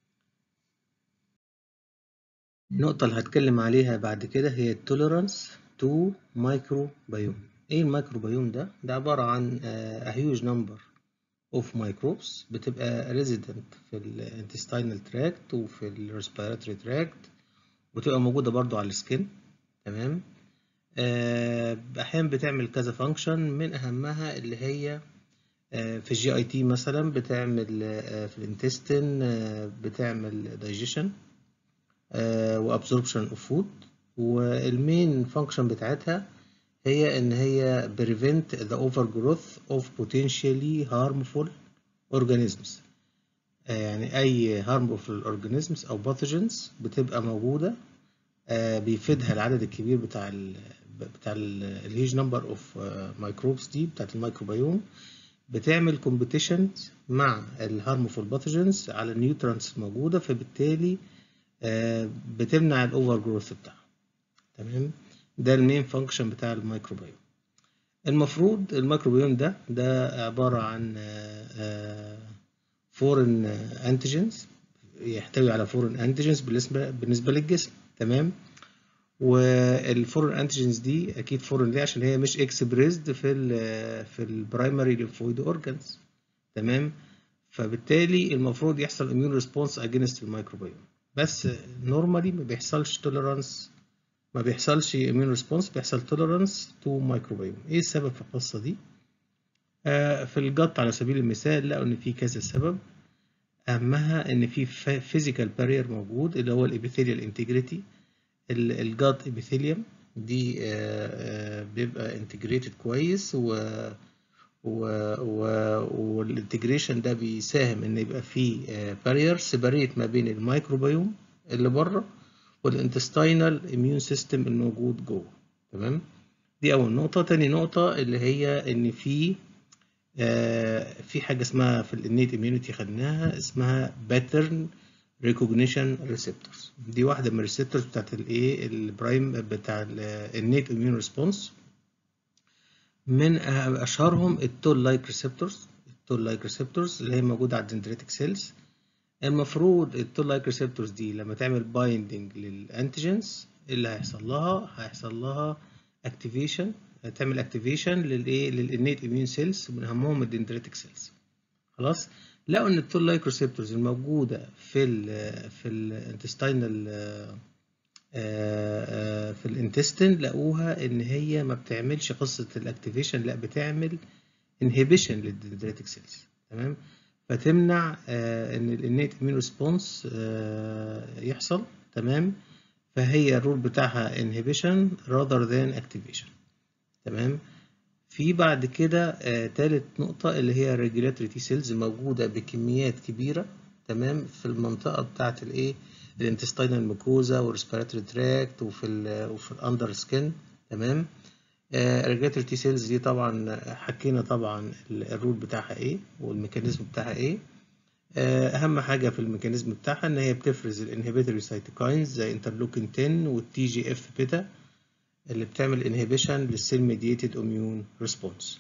النقطة اللي هتكلم عليها بعد كده هي التوليرانس تو مايكروبيوم ايه الميكروبيوم ده؟ ده عبارة عن a huge number of microbes بتبقى resident في ال intestinal tract وفي ال respiratory tract وتبقى موجودة برضو على السكن تمام أحيانا بتعمل كذا فانكشن من أهمها اللي هي في الجي اي تي مثلا بتعمل في الانتستين بتعمل digestion وابزوربشن اوف فود والمين فانكشن بتاعتها هي ان هي prevent the overgrowth of potentially harmful organisms يعني اي harmful organisms او pathogens بتبقى موجوده بيفيدها العدد الكبير بتاع بتاع الهيج نمبر اوف ميكروبس دي بتاعت الميكروبيوم بتعمل كومبيتيشن مع الهارمفول باثوجينز على النيوترانس الموجوده فبالتالي آه، بتمنع الاوفر جروث بتاعها تمام ده المين فانكشن بتاع الميكروبيوم المفروض الميكروبيوم ده ده عباره عن فورن انتيجنز يحتوي على فورن انتيجنز بالنسبه بالنسبه للجسم تمام والفورن انتيجنز دي اكيد فورن ليه عشان هي مش اكسبريسد في ال في البرايمري ليمفويد اورجانز تمام فبالتالي المفروض يحصل اميون ريسبونس اجينست الميكروبيوم بس نورمالي ما بيحصلش توليرانس ما بيحصلش اميون ريسبونس بيحصل توليرانس تو ميكروبيوم ايه السبب في القصه دي آه في الجط على سبيل المثال لقوا ان في كذا سبب اهمها ان في فيزيكال بارير موجود اللي هو الابيثيليال انتجريتي الجات ابيثيليوم دي بيبقى انتجريتد كويس و والانتجريشن ده بيساهم ان يبقى في بارير سيبريت ما بين الميكروبيوم اللي بره والانتستينال اميون سيستم الموجود جوه تمام دي اول نقطه تاني نقطه اللي هي ان في آه في حاجه اسمها في الانيت اميونيتي خدناها اسمها باترن ريكوجنيشن ريسبتورز دي واحده من الريسبتورز بتاعت الايه البرايم بتاع النيت اميون ريسبونس من اشهرهم التول لايك ريسبتورز التول لايك ريسبتورز اللي هي موجوده على الدندريتك سيلز المفروض التول لايك ريسبتورز دي لما تعمل بايندنج للانتيجنز اللي هيحصل لها هيحصل لها اكتيفيشن تعمل اكتيفيشن للايه للانيت اميون سيلز من اهمهم الدندريتك سيلز خلاص لقوا ان التول لايك ريسبتورز الموجوده في ال في الانتستينال في الانتستين لقوها ان هي ما بتعملش قصه الاكتيفيشن لا بتعمل انهبيشن للدندريتك سيلز تمام فتمنع ان الانيت اميون ريسبونس يحصل تمام فهي الرول بتاعها انهبيشن rather than activation تمام في بعد كده آه تالت نقطة اللي هي الريجولاتوري تي سيلز موجودة بكميات كبيرة تمام في المنطقة بتاعة الايه الانتستينال ميكوزا والريسبيراتوري تراكت وفي ال وفي الاندر سكين تمام الريجولاتوري تي سيلز دي طبعا حكينا طبعا الرول بتاعها ايه والميكانيزم بتاعها ايه آه اهم حاجة في الميكانيزم بتاعها ان هي بتفرز الانهبيتوري سايتوكاينز زي انترلوكين 10 والتي جي اف بيتا اللي بتعمل انهبيشن للسيل ميديتد اميون ريسبونس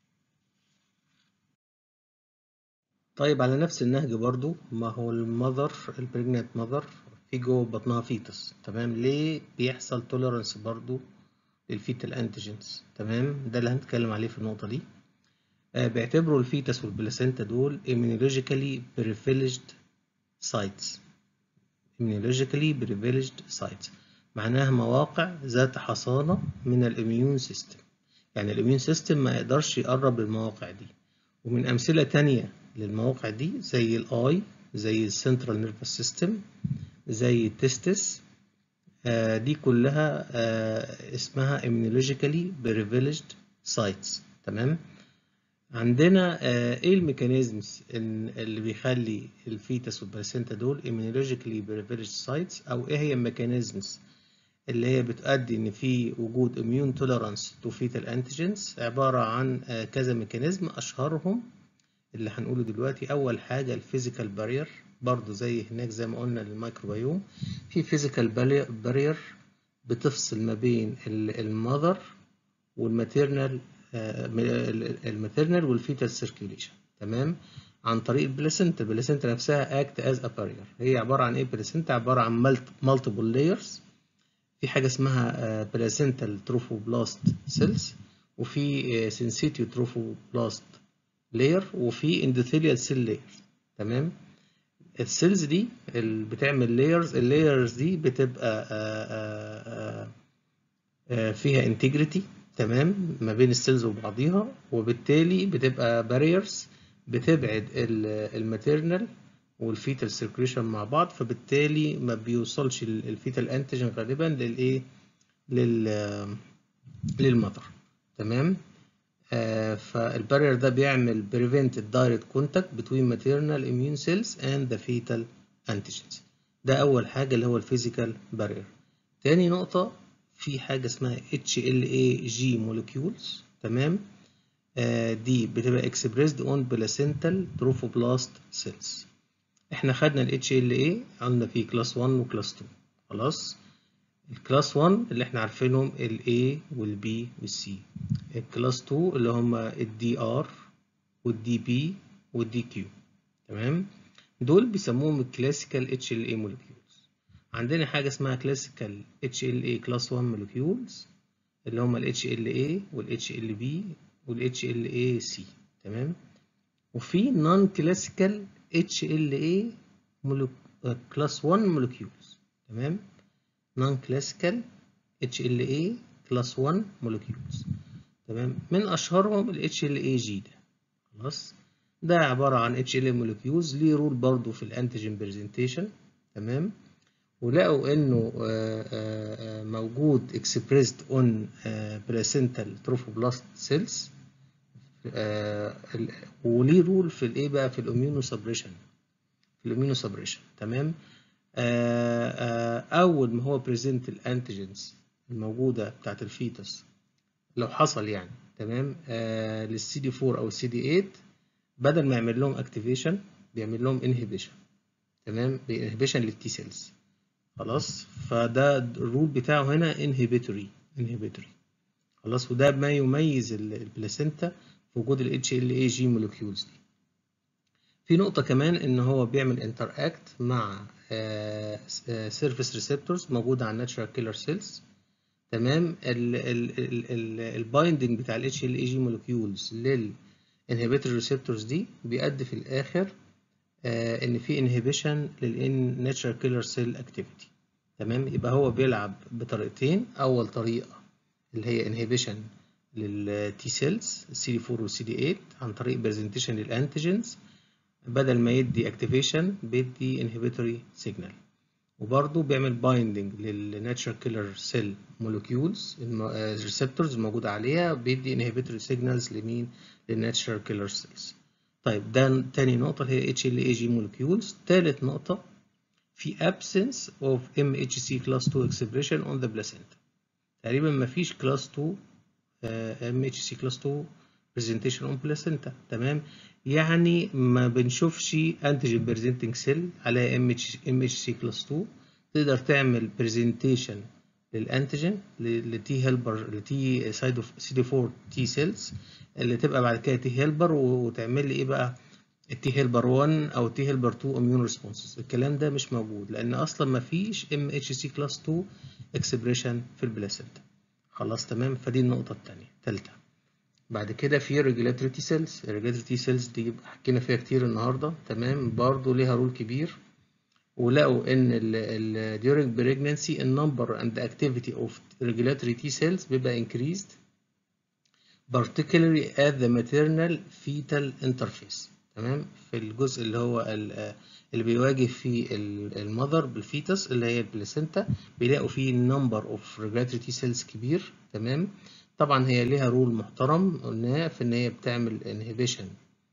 طيب على نفس النهج برضو ما هو المذر البريجننت مذر في جوه بطنها فيتس تمام ليه بيحصل توليرانس برضو للفيتال انتيجنز تمام ده اللي هنتكلم عليه في النقطه دي آه بيعتبروا الفيتس والبلاسينتا دول immunologically privileged sites immunologically privileged sites معناها مواقع ذات حصانة من الاميون سيستم يعني الاميون سيستم ما يقدرش يقرب للمواقع دي ومن أمثلة تانية للمواقع دي زي الاي زي السنترال نيرفس سيستم زي التستس آه دي كلها آه اسمها immunologically privileged sites تمام عندنا آه ايه الميكانيزمز اللي بيخلي الفيتس والبلاسينتا دول immunologically privileged sites او ايه هي الميكانيزمز اللي هي بتؤدي ان في وجود immune tolerance to fetal antigens عبارة عن كذا ميكانيزم اشهرهم اللي هنقوله دلوقتي اول حاجة الفيزيكال بارير برضو زي هناك زي ما قلنا للميكروبيوم في فيزيكال بارير بتفصل ما بين المذر والماتيرنال الماتيرنال والفيتال سيركيوليشن تمام عن طريق البلاسنتا البلاسنتا نفسها اكت از ا بارير هي عبارة عن ايه بلاسنتا عبارة عن مالتيبل لايرز في حاجة اسمها بلاسنتال تروفوبلاست سيلز وفي سينسيتيو تروفوبلاست لاير وفي اندوثيليال سيل لاير تمام السيلز دي اللي بتعمل لايرز اللايرز دي بتبقى آآ آآ فيها انتجريتي تمام ما بين السيلز وبعضيها وبالتالي بتبقى باريرز بتبعد الماتيرنال والفيتال سيركيوليشن مع بعض فبالتالي ما بيوصلش الفيتال انتيجين غالبا للايه لل للمذر تمام آه فالبارير ده بيعمل prevent direct contact between maternal immune cells and the fetal antigens ده اول حاجه اللي هو الفيزيكال بارير تاني نقطه في حاجة اسمها HLA-G molecules تمام آه دي بتبقى expressed on placental trophoblast cells احنا خدنا ال HLA قلنا في كلاس 1 وكلاس 2 خلاص الكلاس 1 اللي احنا عارفينهم ال A وال B وال C الكلاس 2 اللي هما ال DR وال DB وال DQ تمام دول بيسموهم الكلاسيكال HLA molecules عندنا حاجة اسمها كلاسيكال HLA كلاس 1 molecules اللي هما ال HLA وال HLB وال HLA-C تمام وفي نون كلاسيكال HLA كلاس 1 molecules تمام نون كلاسيكال HLA كلاس 1 molecules تمام من اشهرهم ال HLA-G ده خلاص ده عبارة عن HLA molecules ليه رول برضو في الانتيجين برزنتيشن تمام ولقوا انه موجود expressed on placental trophoblast cells وليه رول في الايه بقى في الاميونو سبريشن في الاميونو سبريشن تمام اول ما هو بريزنت الانتيجينز الموجوده بتاعت الفيتس لو حصل يعني تمام للسي دي 4 او السي دي 8 بدل ما يعمل لهم اكتيفيشن بيعمل لهم انهبيشن تمام بانهبيشن للتي سيلز خلاص فده الرول بتاعه هنا انهبيتوري انهبيتوري خلاص وده ما يميز البلاسينتا في وجود ال HLA-G molecules دي في نقطة كمان إن هو بيعمل انتر اكت مع سيرفيس ريسبتورز موجودة على الناتشرال كيلر سيلز تمام البايندنج بتاع ال HLA-G molecules للانهبيتور ريسبتورز دي بيؤدي في الآخر آه ان في انهبيشن للناتشرال كيلر سيل اكتيفيتي تمام يبقى هو بيلعب بطريقتين اول طريقه اللي هي انهبيشن للتي سيلز السي دي 4 والسي دي 8 عن طريق برزنتيشن للانتيجينز بدل ما يدي اكتيفيشن بيدي انهبيتوري سيجنال وبرضه بيعمل بايندنج للناتشرال كيلر سيل مولكيولز الريسبتورز الموجوده عليها بيدي انهبيتوري سيجنالز لمين للناتشرال كيلر سيلز طيب ده تاني نقطة اللي هي HLA-G molecules تالت نقطة في absence of MHC class 2 expression on the placenta تقريبا مفيش class 2 uh, MHC class 2 presentation on placenta تمام يعني ما بنشوفش antigen presenting cell عليها MHC class 2 تقدر تعمل presentation للانتيجين لتي هيلبر لتي سايد اوف سي دي 4 تي سيلز اللي تبقى بعد كده تي هيلبر وتعمل لي ايه بقى التي هيلبر 1 او تي هيلبر 2 اميون ريسبونسز الكلام ده مش موجود لان اصلا ما فيش ام اتش سي كلاس 2 اكسبريشن في البلاسينتا خلاص تمام فدي النقطه الثانيه ثالثه بعد كده في ريجولاتوري تي سيلز الريجولاتوري تي سيلز دي حكينا فيها كتير النهارده تمام برضو ليها رول كبير ولقوا ان ال during pregnancy the number and the activity of regulatory T cells بيبقى increased particularly at the maternal fetal interface تمام في الجزء اللي هو اللي بيواجه فيه المذر بالفيتس اللي هي البلاسينتا بيلاقوا فيه number of regulatory T cells كبير تمام طبعا هي ليها رول محترم قلناها في ان هي بتعمل inhibition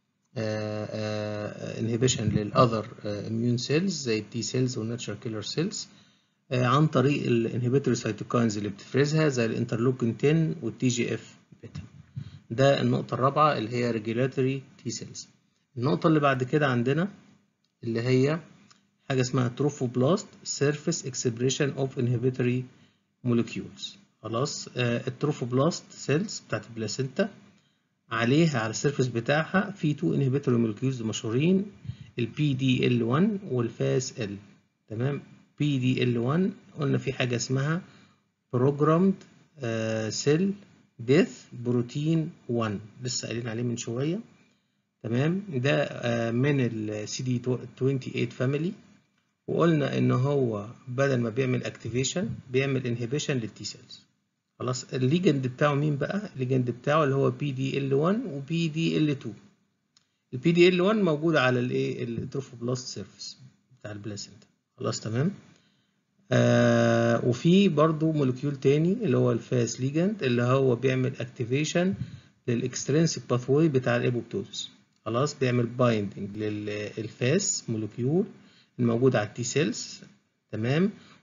انهبيشن للاذر اميون سيلز زي التي سيلز والناتشرال كيلر سيلز عن طريق الانهبيتوري سيتوكاينز اللي بتفرزها زي الانترلوكين 10 والتي جي اف بيتا ده النقطة الرابعة اللي هي ريجولاتوري تي سيلز النقطة اللي بعد كده عندنا اللي هي حاجة اسمها تروفوبلاست سيرفيس اكسبريشن اوف انهبيتوري مولكيولز خلاص التروفوبلاست سيلز بتاعت البلاسينتا عليها على السيرفيس بتاعها في تو انهبيتوري مولكيولز مشهورين البي دي ال 1 والفاس ال تمام بي دي ال 1 قلنا في حاجه اسمها بروجرامد سيل ديث بروتين 1 لسه قايلين عليه من شويه تمام ده uh, من السي دي 28 فاميلي وقلنا ان هو بدل ما بيعمل اكتيفيشن بيعمل انهبيشن للتي سيلز خلاص الليجند بتاعه مين بقى الليجند بتاعه اللي هو بي دي ال 1 وبي دي ال 2 البي دي ال 1 موجود على الايه التروفوبلاست سيرفيس بتاع البلاسينتا خلاص تمام آه وفي برضو مولكيول تاني اللي هو الفاس ليجند اللي هو بيعمل اكتيفيشن للاكسترينسيك باثوي بتاع الابوبتوزس خلاص بيعمل بايندنج للفاس مولكيول الموجود على التي سيلز تمام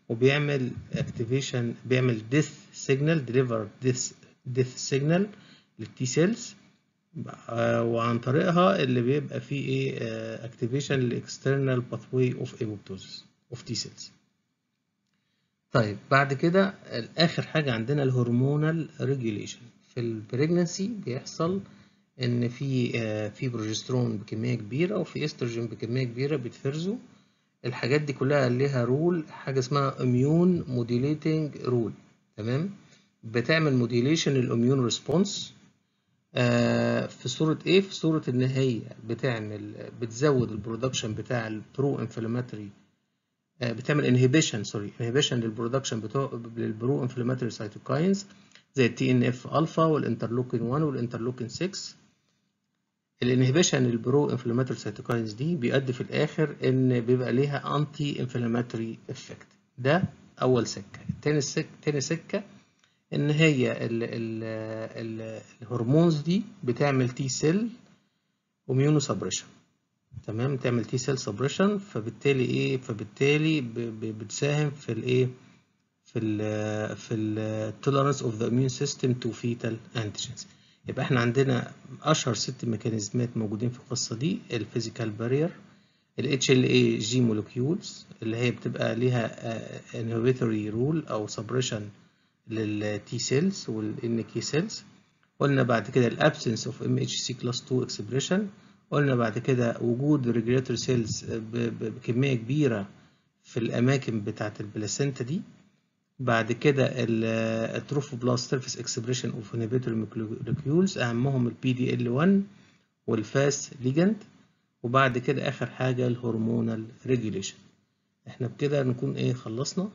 وبيعمل اكتيفيشن بيعمل ديث سيجنال ديليفر ديث ديث سيجنال للتي سيلز وعن طريقها اللي بيبقى فيه ايه اكتيفيشن للاكسترنال باثواي اوف ايبوبتوزيس اوف تي سيلز طيب بعد كده اخر حاجه عندنا الهرمونال ريجوليشن في البريجنسي بيحصل ان في في بروجسترون بكميه كبيره وفي استروجين بكميه كبيره بيتفرزوا الحاجات دي كلها ليها رول حاجه اسمها اميون موديليتنج رول تمام بتعمل موديليشن الاميون ريسبونس في صورة ايه؟ في صورة ان هي بتعمل بتزود البرودكشن بتاع البرو انفلاماتوري بتعمل انهبيشن سوري انهبيشن للبرودكشن بتاع للبرو انفلاماتوري سايتوكاينز زي التي ان اف الفا والانترلوكين 1 والانترلوكين 6 الانهبيشن للبرو انفلاماتوري سايتوكاينز دي بيؤدي في الاخر ان بيبقى ليها انتي انفلاماتوري افكت ده اول سكه تاني سكه تاني سكه ان هي ال ال ال الهرمونز دي بتعمل تي سيل وميونو سبريشن تمام تعمل تي سيل سبريشن فبالتالي ايه فبالتالي بتساهم في الايه في ال في التوليرانس اوف ذا اميون سيستم تو فيتال انتيجينز يبقى احنا عندنا اشهر ست ميكانيزمات موجودين في القصه دي الفيزيكال بارير ال HLA G molecules اللي هي بتبقى ليها inhibitory rule او suppression للتي سيلز والان كي سيلز قلنا بعد كده الابسنس اوف ام اتش سي كلاس 2 اكسبريشن قلنا بعد كده وجود ريجولاتوري سيلز بكميه كبيره في الاماكن بتاعه البلاسينتا دي بعد كده التروفوبلاست سيرفيس اكسبريشن اوف انهبيتوري مولكيولز اهمهم البي دي ال 1 والفاس ليجند وبعد كده اخر حاجه الهرمونال ريجوليشن احنا بكده نكون ايه خلصنا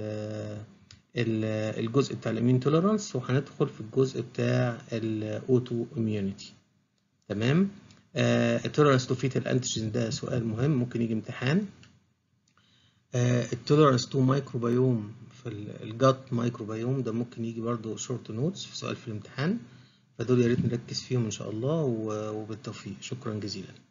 الجزء بتاع الامين توليرانس وهندخل في الجزء بتاع الاوتو اميونيتي تمام التوليرانس تو فيتال انتيجين ده سؤال مهم ممكن يجي امتحان التوليرانس تو مايكروبيوم في الجات مايكروبيوم ده ممكن يجي برضو شورت نوتس في سؤال في الامتحان فدول يا ريت نركز فيهم ان شاء الله وبالتوفيق شكرا جزيلا